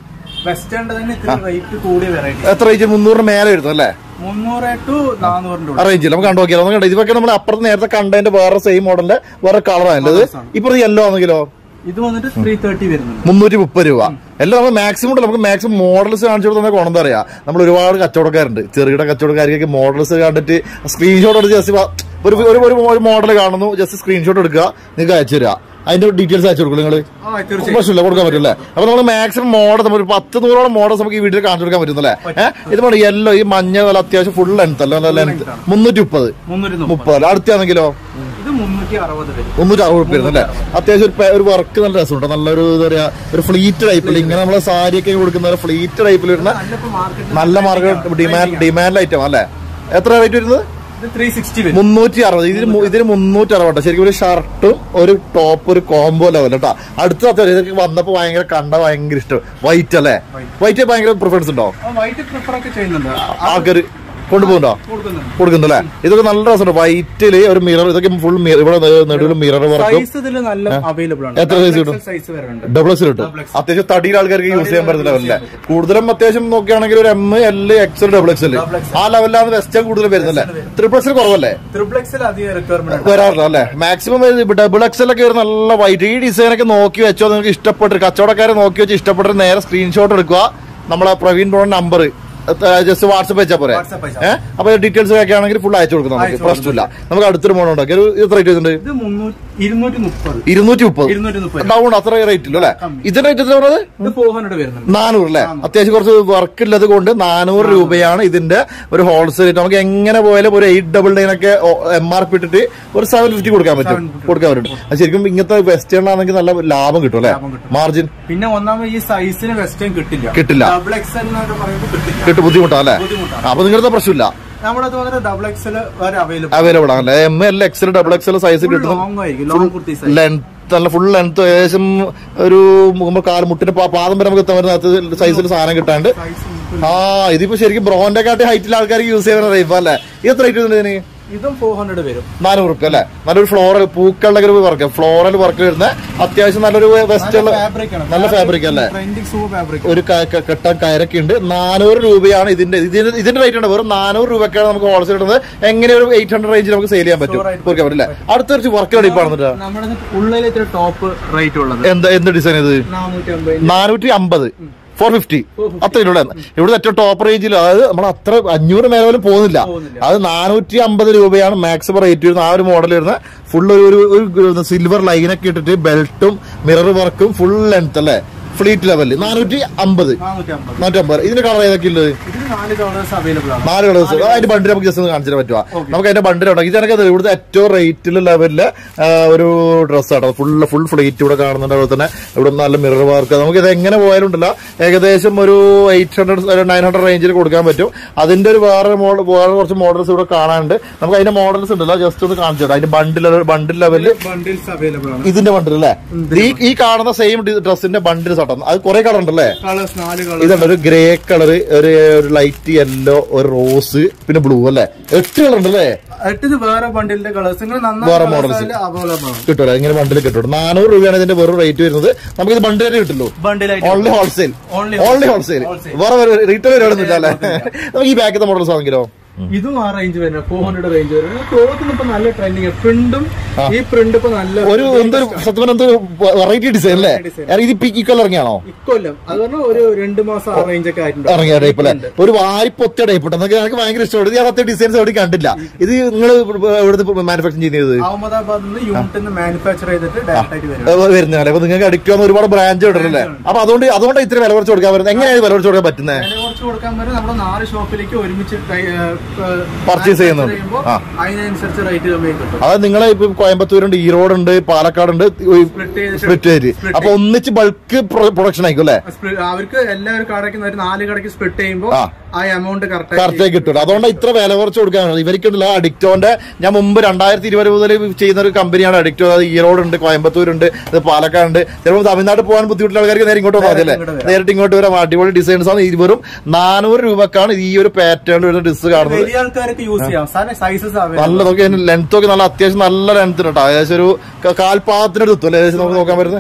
S2: വെസ്റ്റേണിന്റെ തന്നെ ഇത്തിരി റേറ്റ് കൂടിയ വെറൈറ്റി
S1: എത്ര റേഞ്ച് മുന്നൂറിന് മേലെ വരുന്നു അല്ലേ
S2: മുന്നൂറ് ടു നാനൂറിന്റെ
S1: ആ റേഞ്ചിൽ നമുക്ക് കണ്ടു നോക്കിയാലോ നമുക്ക് ഇതൊക്കെ നമ്മൾ അപ്പുറത്ത് നേരത്തെ കണ്ടതിന്റെ വേറെ സെയിം മോഡലിന്റെ വേറെ കളറാണല്ലത് ഇപ്പൊ യെല്ലോ ആണെങ്കിലോ
S2: ഇത് വന്നിട്ട് ത്രീ തേർട്ടി വരുന്നുണ്ട്
S1: മുന്നൂറ്റി മുപ്പത് രൂപ എല്ലാം നമ്മൾ മാക്സിമം ഉണ്ടല്ലോ നമുക്ക് മാക്സിമം മോഡൽസ് കാണിച്ചു കൊടുത്താൽ നമുക്ക് എന്താ പറയാ നമ്മൾ ഒരുപാട് കച്ചവടക്കാരുണ്ട് ചെറുകിട കച്ചവടക്കാർക്കൊക്കെ മോഡൽസ് കണ്ടിട്ട് സ്ക്രീൻഷോട്ട് എടുത്ത് ജസ്റ്റ് ഒരു ഒരു ഒരു മോഡൽ കാണുന്നു ജസ്റ്റ് സ്ക്രീൻഷോട്ട് എടുക്കുക നിങ്ങൾക്ക് അയച്ചു തരിക അതിന്റെ ഡീറ്റെയിൽസ് അയച്ചു കൊടുക്കും നിങ്ങൾ
S2: ആ തീർച്ചയായും
S1: പ്രശ്നമില്ല കൊടുക്കാൻ പറ്റില്ലേ അപ്പൊ നമ്മൾ മാക്സിമം മോഡൽ നമ്മൾ ഒരു പത്ത് നൂറോളം മോഡൽസ് നമുക്ക് ഈ വീട്ടിൽ കാണിച്ചു കൊടുക്കാൻ പറ്റുന്നല്ലേ ഏഹ് ഇത് വേണം യെല്ലോ ഈ മഞ്ഞ പോലെ അത്യാവശ്യം ഫുൾ ലെങ്ത് അല്ല ലെങ്ത് മുന്നൂറ്റി മുപ്പത്
S2: മുന്നൂറ്റി മുപ്പത്
S1: മുപ്പത് അടുത്താണെങ്കിലോ
S2: ഇത് മുന്നൂറ്റി അറുപത് വരും
S1: മുന്നൂറ്റി അറുപത് വരുന്നു അല്ലേ അത്യാവശ്യം ഒരു പെ- ഒരു വർക്ക് നല്ല രസമുണ്ട് നല്ലൊരു എന്താ പറയാ ഒരു ഫ്ലീറ്റ് ടൈപ്പിൽ ഇങ്ങനെ നമ്മളെ സാരിയൊക്കെ കൊടുക്കുന്ന ഒരു ഫ്ലീറ്റ് ടൈപ്പിൽ വരുന്ന
S2: നല്ല ഇപ്പൊ മാർക്കറ്റിൽ
S1: നല്ല മാർക്കറ്റ് ഡിമാൻഡ് ഡിമാൻഡ് ഐറ്റം അല്ലേ എത്ര റേറ്റ് വരുന്നത്
S2: ഇത് ത്രീ സിക്സ്റ്റി വരും
S1: മുന്നൂറ്റി അറുപത് ഇതിന് മു- ഇതിന് മുന്നൂറ്റി അറുപത് ശരിക്കും ഒരു ഷർട്ടും ഒരു ടോപ്പ് ഒരു കോംബോ ലെവൽ കേട്ടോ അടുത്ത അത്യാവശ്യം ഇതൊക്കെ വന്നപ്പോ ഭയങ്കര കണ്ട ഭയങ്കര ഇഷ്ടം വൈറ്റ് അല്ലേ വൈറ്റ് ഭയങ്കര പ്രിഫറൻസ് ഉണ്ടോ
S2: വൈറ്റ് പ്രിഫർ ഒക്കെ ചെയ്യുന്നുണ്ട്
S1: ആൾക്കാർ കൊണ്ടുപോകുന്നുണ്ടോ
S2: കൊടുക്കുന്നുണ്ട്
S1: കൊടുക്കുന്നുണ്ടല്ലേ ഇതൊക്കെ നല്ല രസമുണ്ട് വൈറ്റില് ഒരു മിറർ ഇതൊക്കെ ഫുൾ ഇവിടെ നടുവിൽ മിറർ വർക്കും
S2: സൈസ് ഇതിൽ നല്ല അവൈലബിൾ ആണ്
S1: എത്ര size കിട്ടും?
S2: സൈസ് വരുന്നുണ്ട്
S1: ഡബിൾ എക്സ് കിട്ടും അത്യാവശ്യം തടിയിൽ ആൾക്കാർക്ക് യൂസ് ചെയ്യാൻ പറ്റുന്ന ലെവലല്ലേ കൂടുതലും അത്യാവശ്യം നോക്കുകയാണെങ്കിൽ ഒരു M L XL double XL ആ ലെവലിലാണ് വെസ്റ്റേൺ കൂടുതൽ വരുന്നല്ലേ ട്രിപ്പിൾ എക്സൽ കുറവല്ലേ
S2: ത്രിപ്ലെക്സിൽ അധികം റിക്വയർമെന്റ്
S1: വരാറില്ല അല്ലേ മാക്സിമം ഡബിൾ എക്സൽ ഒക്കെ ഒരു നല്ല വൈറ്റ് ഈ ഡിസൈൻ ഒക്കെ നോക്കി വെച്ചോ നിങ്ങൾക്ക് ഇഷ്ടപ്പെട്ട് കച്ചവടക്കാരെ നോക്കി വെച്ച് ഇഷ്ടപ്പെട്ട് നേരെ സ്ക്രീൻഷോട്ട് എടുക്കുക നമ്മളെ പ്രവീൺ ബ്രോൺ നമ്പർ ജസ്റ്റ് വാട്സപ്പ് വെച്ചാൽ പോരെ
S2: WhatsApp അയച്ചാ
S1: ഏഹ് അപ്പൊ ഡീറ്റെയിൽസ് ഒക്കെ ആണെങ്കിൽ ഫുൾ അയച്ചു കൊടുക്കും നമുക്ക്
S2: അയച്ചു
S1: പ്രശ്നമില്ല നമുക്ക് അടുത്തൊരു മോഡൽ ഉണ്ടാക്കി ഒരു എത്ര റേറ്റ് വരുന്നുണ്ട്
S2: ഇത് മുന്നൂറ്റി ഇരുന്നൂറ്റി മുപ്പത്
S1: ഇരുന്നൂറ്റി മുപ്പത്
S2: ഇരുന്നൂറ്റി മുപ്പത്
S1: ഡൗൺ അത്ര റേറ്റ് ഇല്ല അല്ലേ
S2: കമ്മി.
S1: ഇതിന്റെ റേറ്റ് എത്ര പറഞ്ഞത്
S2: ഇത് ഫോർ ഹൺഡ്രഡ് വരുന്നുണ്ട്
S1: നാനൂറ് അല്ലേ അത്യാവശ്യം കുറച്ച് വർക്ക് ഉള്ളത് കൊണ്ട് നാനൂറ് രൂപയാണ് ഇതിന്റെ ഒരു ഹോൾസെയിൽ നമുക്ക് എങ്ങനെ പോയാലും ഒരു എയ്റ്റ് ഡബിൾ നയൻ ഒക്കെ എം ആർ പി ഇട്ടിട്ട് ഒരു സെവൻ ഫിഫ്റ്റി കൊടുക്കാൻ പറ്റും കൊടുക്കാൻ പറ്റും അത് ശരിക്കും ഇങ്ങനത്തെ വെസ്റ്റേൺ ആണെങ്കിൽ നല്ല ലാഭം കിട്ടും അല്ലേ
S2: ലാഭം കിട്ടും.
S1: മാർജിൻ
S2: പിന്നെ ഒന്നാമത് ഈ സൈസിന് വെസ്റ്റേൺ കിട്ടില്ല
S1: കിട്ടില്ല.
S2: ഡബിൾ എക്സൽ എന്നൊക്കെ പറയുമ്പോൾ കിട്ടില്ല
S1: കിട്ടും ബുദ്ധിമുട്ടാ അല്ലേ
S2: ബുദ്ധിമുട്ടാണ്.
S1: അപ്പൊ നിങ്ങളുടെ പ്രശ്നമില്ല
S2: നമ്മുടെ വന്നിട്ട് ഡബിൾ എക്സൽ വരെ അവൈലബിൾ
S1: അവൈലബിൾ ആണ് M L XL double XL size കിട്ടുന്ന
S2: ലോങ് ആയിരിക്കും ലോങ് കുർത്തി സൈസ്
S1: ലെങ്ത് നല്ല ഫുൾ ലെങ്ത് ഏകദേശം ഒരു നമ്മൾ കാല് മുട്ടിന് പാ- പാദം വരെ നമുക്ക് എത്താൻ പറ്റുന്ന സൈസിൽ സാധനം കിട്ടാണ്ട് ആ ഇതിപ്പോ ശരിക്കും ബ്രോന്റെ കാട്ടി ഹൈറ്റിൽ ആൾക്കാർക്ക് യൂസ് ചെയ്യുന്ന റേപ്പ് അല്ലേ ഇത് എത്ര റേറ്റ് ഉണ്ട് ഇതിന്
S2: ഇതും ഫോർ ഹൺഡ്രഡ് വരും
S1: നാനൂറ് റുപ്യ അല്ലേ നല്ലൊരു ഫ്ലോറൽ പൂക്കളുടെ ഒരു വർക്ക് ഫ്ലോറൽ വർക്ക് വരുന്ന അത്യാവശ്യം നല്ലൊരു വെസ്റ്റ് ഉള്ള
S2: ഫാബ്രിക് ആണ്
S1: നല്ല ഫാബ്രിക് അല്ലേ
S2: ട്രെൻഡിങ് സൂപ്പർ ഫാബ്രിക്
S1: ഒരു ക- ക- കെട്ടാൻ കയറൊക്കെ ഉണ്ട് നാനൂറ് രൂപയാണ് ഇതിന്റെ ഇതിന്റെ ഇതിന്റെ റേറ്റ് ഉണ്ട് വെറും നാനൂറ് രൂപയ്ക്കാണ് നമുക്ക് ഹോൾസെയിൽ ഇടുന്നത് എങ്ങനെ ഒരു എയ്റ്റ് ഹൺഡ്രഡ് റേഞ്ചിൽ നമുക്ക് സെയിൽ ചെയ്യാൻ പറ്റും
S2: Sure ആയിട്ട്.
S1: കൊടുക്കാൻ പറ്റില്ല അടുത്ത കുറച്ച് വർക്ക് അടിപ്പാണെന്നിട്ട്
S2: നമ്മുടെ ഉള്ളിൽ ഇത്ര ടോപ്പ് റേറ്റ് ഉള്ളത്
S1: എന്താ എന്ത് ഡിസൈൻ ഇത്
S2: നാനൂറ്റി അമ്പത്
S1: നാനൂറ്റി അമ്പത് ഫോർ ഫിഫ്റ്റി അത്ര ഇവിടെ ഇവിടെ ഏറ്റവും ടോപ്പ് റേഞ്ചിൽ അതായത് നമ്മൾ അത്ര അഞ്ഞൂറ് മേലെ പോലും പോകുന്നില്ല
S2: പോകുന്നില്ല.
S1: അത് നാനൂറ്റി അമ്പത് രൂപയാണ് മാക്സിമം റേറ്റ് വരുന്നത് ആ ഒരു മോഡൽ വരുന്ന ഫുൾ ഒരു ഒരു സിൽവർ ലൈനൊക്കെ ഇട്ടിട്ട് ബെൽറ്റും മിറർ വർക്കും ഫുൾ ലെങ്ത് അല്ലേ ഫ്ലീറ്റ് ലെവലിൽ നാനൂറ്റി അമ്പത്
S2: നാനൂറ്റി അമ്പത്
S1: നാനൂറ്റി അമ്പത് ഇതിന്റെ കളർ ഏതൊക്കെ ഉള്ളത്
S2: ഇതിന് നാല് കളേഴ്സ് അവൈലബിൾ ആണ്
S1: നാല് കളേഴ്സ് അതിന്റെ ബണ്ടിൽ നമുക്ക് ജസ്റ്റ് ഒന്ന് കാണിച്ചു തരാൻ പറ്റുക നമുക്ക് അതിന്റെ ബണ്ടിൽ ഉണ്ടാക്കി ഇതൊക്കെ ഇവിടുത്തെ ഏറ്റവും റേറ്റിൽ ലെവലില് ഒരു ഡ്രസ് ആട്ടോ ഫുൾ ഫുൾ ഫ്ലീറ്റ് ഇവിടെ കാണുന്നുണ്ട് അതുപോലെ തന്നെ ഇവിടെ നല്ല മിറർ വർക്ക് നമുക്ക് ഇത് എങ്ങനെ പോയാലും ഉണ്ടല്ല ഏകദേശം ഒരു എയ്റ്റ് ഹൺഡ്രഡ് നയൻ ഹൺഡ്രഡ് റേഞ്ചിൽ കൊടുക്കാൻ പറ്റും അതിന്റെ ഒരു വേറെ മോഡൽ വേറെ കുറച്ച് മോഡൽസ് ഇവിടെ കാണാനുണ്ട് നമുക്ക് അതിന്റെ മോഡൽസ് ഉണ്ടല്ലോ ജസ്റ്റ് ഒന്ന് കാണിച്ചു തരാം അതിന്റെ ബണ്ടിൽ ബണ്ടിൽ ലെവലിൽ
S2: ബണ്ടിൽസ് അവൈലബിൾ ആണ്
S1: ഇതിന്റെ ബണ്ടിൽ അല്ലേ ഈ ഈ കാണുന്ന സെയിം ഡ്രസ്സിന്റെ ബണ്ടിൽ സട്ടം അത് കുറെ കളർ ഉണ്ടല്ലേ
S2: കളേഴ്സ് നാല് കളേഴ്സ്
S1: ഇതുണ്ട് ഒരു ഗ്രേ കളർ ഒരു ഒരു ലൈറ്റ് യെല്ലോ ഒരു റോസ് പിന്നെ ബ്ലൂ അല്ലേ എട്ട് കളർ ഉണ്ടല്ലേ
S2: എട്ടിത് വേറെ ബണ്ടിലിന്റെ കളേഴ്സ് നിങ്ങൾ
S1: വേറെ models.
S2: അവൈലബിൾ ആണ്
S1: കിട്ടുമല്ലോ ഇങ്ങനെ ബണ്ടിൽ കിട്ടും നാനൂറ് രൂപയാണ് ഇതിന്റെ വെറും റേറ്റ് വരുന്നത് നമുക്ക് ഇത് ബണ്ടിൽ തന്നെ കിട്ടുള്ളൂ
S2: ബണ്ടിലായിട്ട്
S1: only wholesale
S2: Only
S1: only wholesale വേറെ റീറ്റെയിൽ വരുന്നില്ല അല്ലേ നമുക്ക് ഈ ബാക്കത്തെ മോഡൽസ് ആണെങ്കിലോ
S2: ഇതും ആ റേഞ്ച് വരുന്നത് ഫോർ ഹൺഡ്രഡ് റേഞ്ച് വരുന്നത് ക്ലോത്തിന് ഇപ്പൊ നല്ല ട്രെൻഡിങ് പ്രിന്റും ഈ പ്രിന്റ് ഇപ്പൊ നല്ല
S1: ഒരു എന്തൊരു സത്യം പറഞ്ഞാൽ എന്തൊരു വെറൈറ്റി ഡിസൈൻ അല്ലേ ഇത് ഇപ്പൊ ഈ കൊല്ലം ഇറങ്ങിയാണോ
S2: ഇക്കൊല്ലം അത് പറഞ്ഞാൽ ഒരു രണ്ട് മാസം ആ റേഞ്ച് ഒക്കെ ആയിട്ടുണ്ട്
S1: ഇറങ്ങിയ ടൈപ്പ് അല്ലേ ഒരു വാരിപ്പൊത്ത ടൈപ്പ് എന്നൊക്കെ എനിക്ക് ഭയങ്കര ഇഷ്ടപ്പെട്ടു ഞാൻ അത്ര ഡിസൈൻസ് എവിടെ കണ്ടില്ല ഇത് നിങ്ങൾ എവിടുന്ന് മാനുഫാക്ചർ ചെയ്യുന്നത്
S2: അഹമ്മദാബാദിൽ നിന്ന് യൂണിറ്റിൽ നിന്ന് മാനുഫാക്ചർ ചെയ്തിട്ട് ഡയറക്റ്റ് ആയിട്ട് വരും
S1: വരുന്നല്ലേ അപ്പൊ നിങ്ങൾക്ക് അടിക്കാവുന്ന ഒരുപാട് ബ്രാഞ്ച് ഇടണല്ലേ അപ്പൊ അതുകൊണ്ട് അതുകൊണ്ട് ഇത്ര വില കുറച്ച് കൊടുക്കാൻ പറ്റുന്നത് എങ്ങനെയാണ് വില കുറച്ച് കൊടുക്കാൻ പറ്റുന്നത്
S2: വില കുറച്ച് കൊടുക്കാൻ വരെ നമ്മുടെ നാല് ഷോപ്പിലേക്ക് ഒരുമിച്ച്
S1: Purchase ചെയ്യുന്നുണ്ട്. ആ.
S2: അതിനനുസരിച്ച് റേറ്റ് കമ്മി കിട്ടും
S1: അതായത് നിങ്ങളെ ഇപ്പൊ കോയമ്പത്തൂരുണ്ട് ഈറോഡുണ്ട് പാലക്കാടുണ്ട്
S2: Split ചെയ്തിട്ട്
S1: സ്പ്ലിറ്റ് ഏരി അപ്പൊ ഒന്നിച്ച് ബൾക്ക് പ്രൊഡക്ഷൻ ആയിരിക്കും അല്ലേ
S2: Split- അവർക്ക് എല്ലാവരും കടയ്ക്ക് ഒരു നാല് കടയ്ക്ക് സ്പ്ലിറ്റ് ചെയ്യുമ്പോൾ
S1: ആ.
S2: ആ എമൗണ്ട് കറക്റ്റ്
S1: കറക്റ്റായി കിട്ടും അതുകൊണ്ട് ഇത്ര വില കുറച്ച് കൊടുക്കാനുള്ളത് ഇവർക്കുണ്ടല്ലോ അഡിക്റ്റോന്റെ ഞാൻ മുമ്പ് രണ്ടായിരത്തി ഇരുപത് മുതൽ ചെയ്യുന്ന ഒരു കമ്പനിയാണ് അഡിക്റ്റോ അത് ഈറോഡ് ഉണ്ട് കോയമ്പത്തൂരുണ്ട് ഇത് പാലക്കാട് ചിലപ്പോൾ തമിഴ്നാട് പോകാൻ ബുദ്ധിമുട്ടുള്ള ആൾക്കാർക്ക് നേരെ ഇങ്ങോട്ട് പോകാം അല്ലേ
S2: ഇങ്ങോട്ട് വരാം.
S1: നേരിട്ട് ഇങ്ങോട്ട് വരാം അടിപൊളി ഡിസൈൻസ് ആണ് ഇത് വെറും നാനൂറ് രൂപക്കാണ് ഈ ഒരു പാറ്റേണിൽ വരുന്ന ഡ്രസ് കാണുന്നത്
S2: വലിയ ആൾക്കാർക്ക് യൂസ് ചെയ്യാം സൈസസ്
S1: നല്ല നോക്കി ലെങ്ത് ഒക്കെ നല്ല അത്യാവശ്യം നല്ല ലെങ്ത് കേട്ടോ ഏകദേശം ഒരു ക- കാൽപാദത്തിന് എടുത്തു അല്ലേ ഏകദേശം നമുക്ക് നോക്കാൻ പറ്റുന്നത്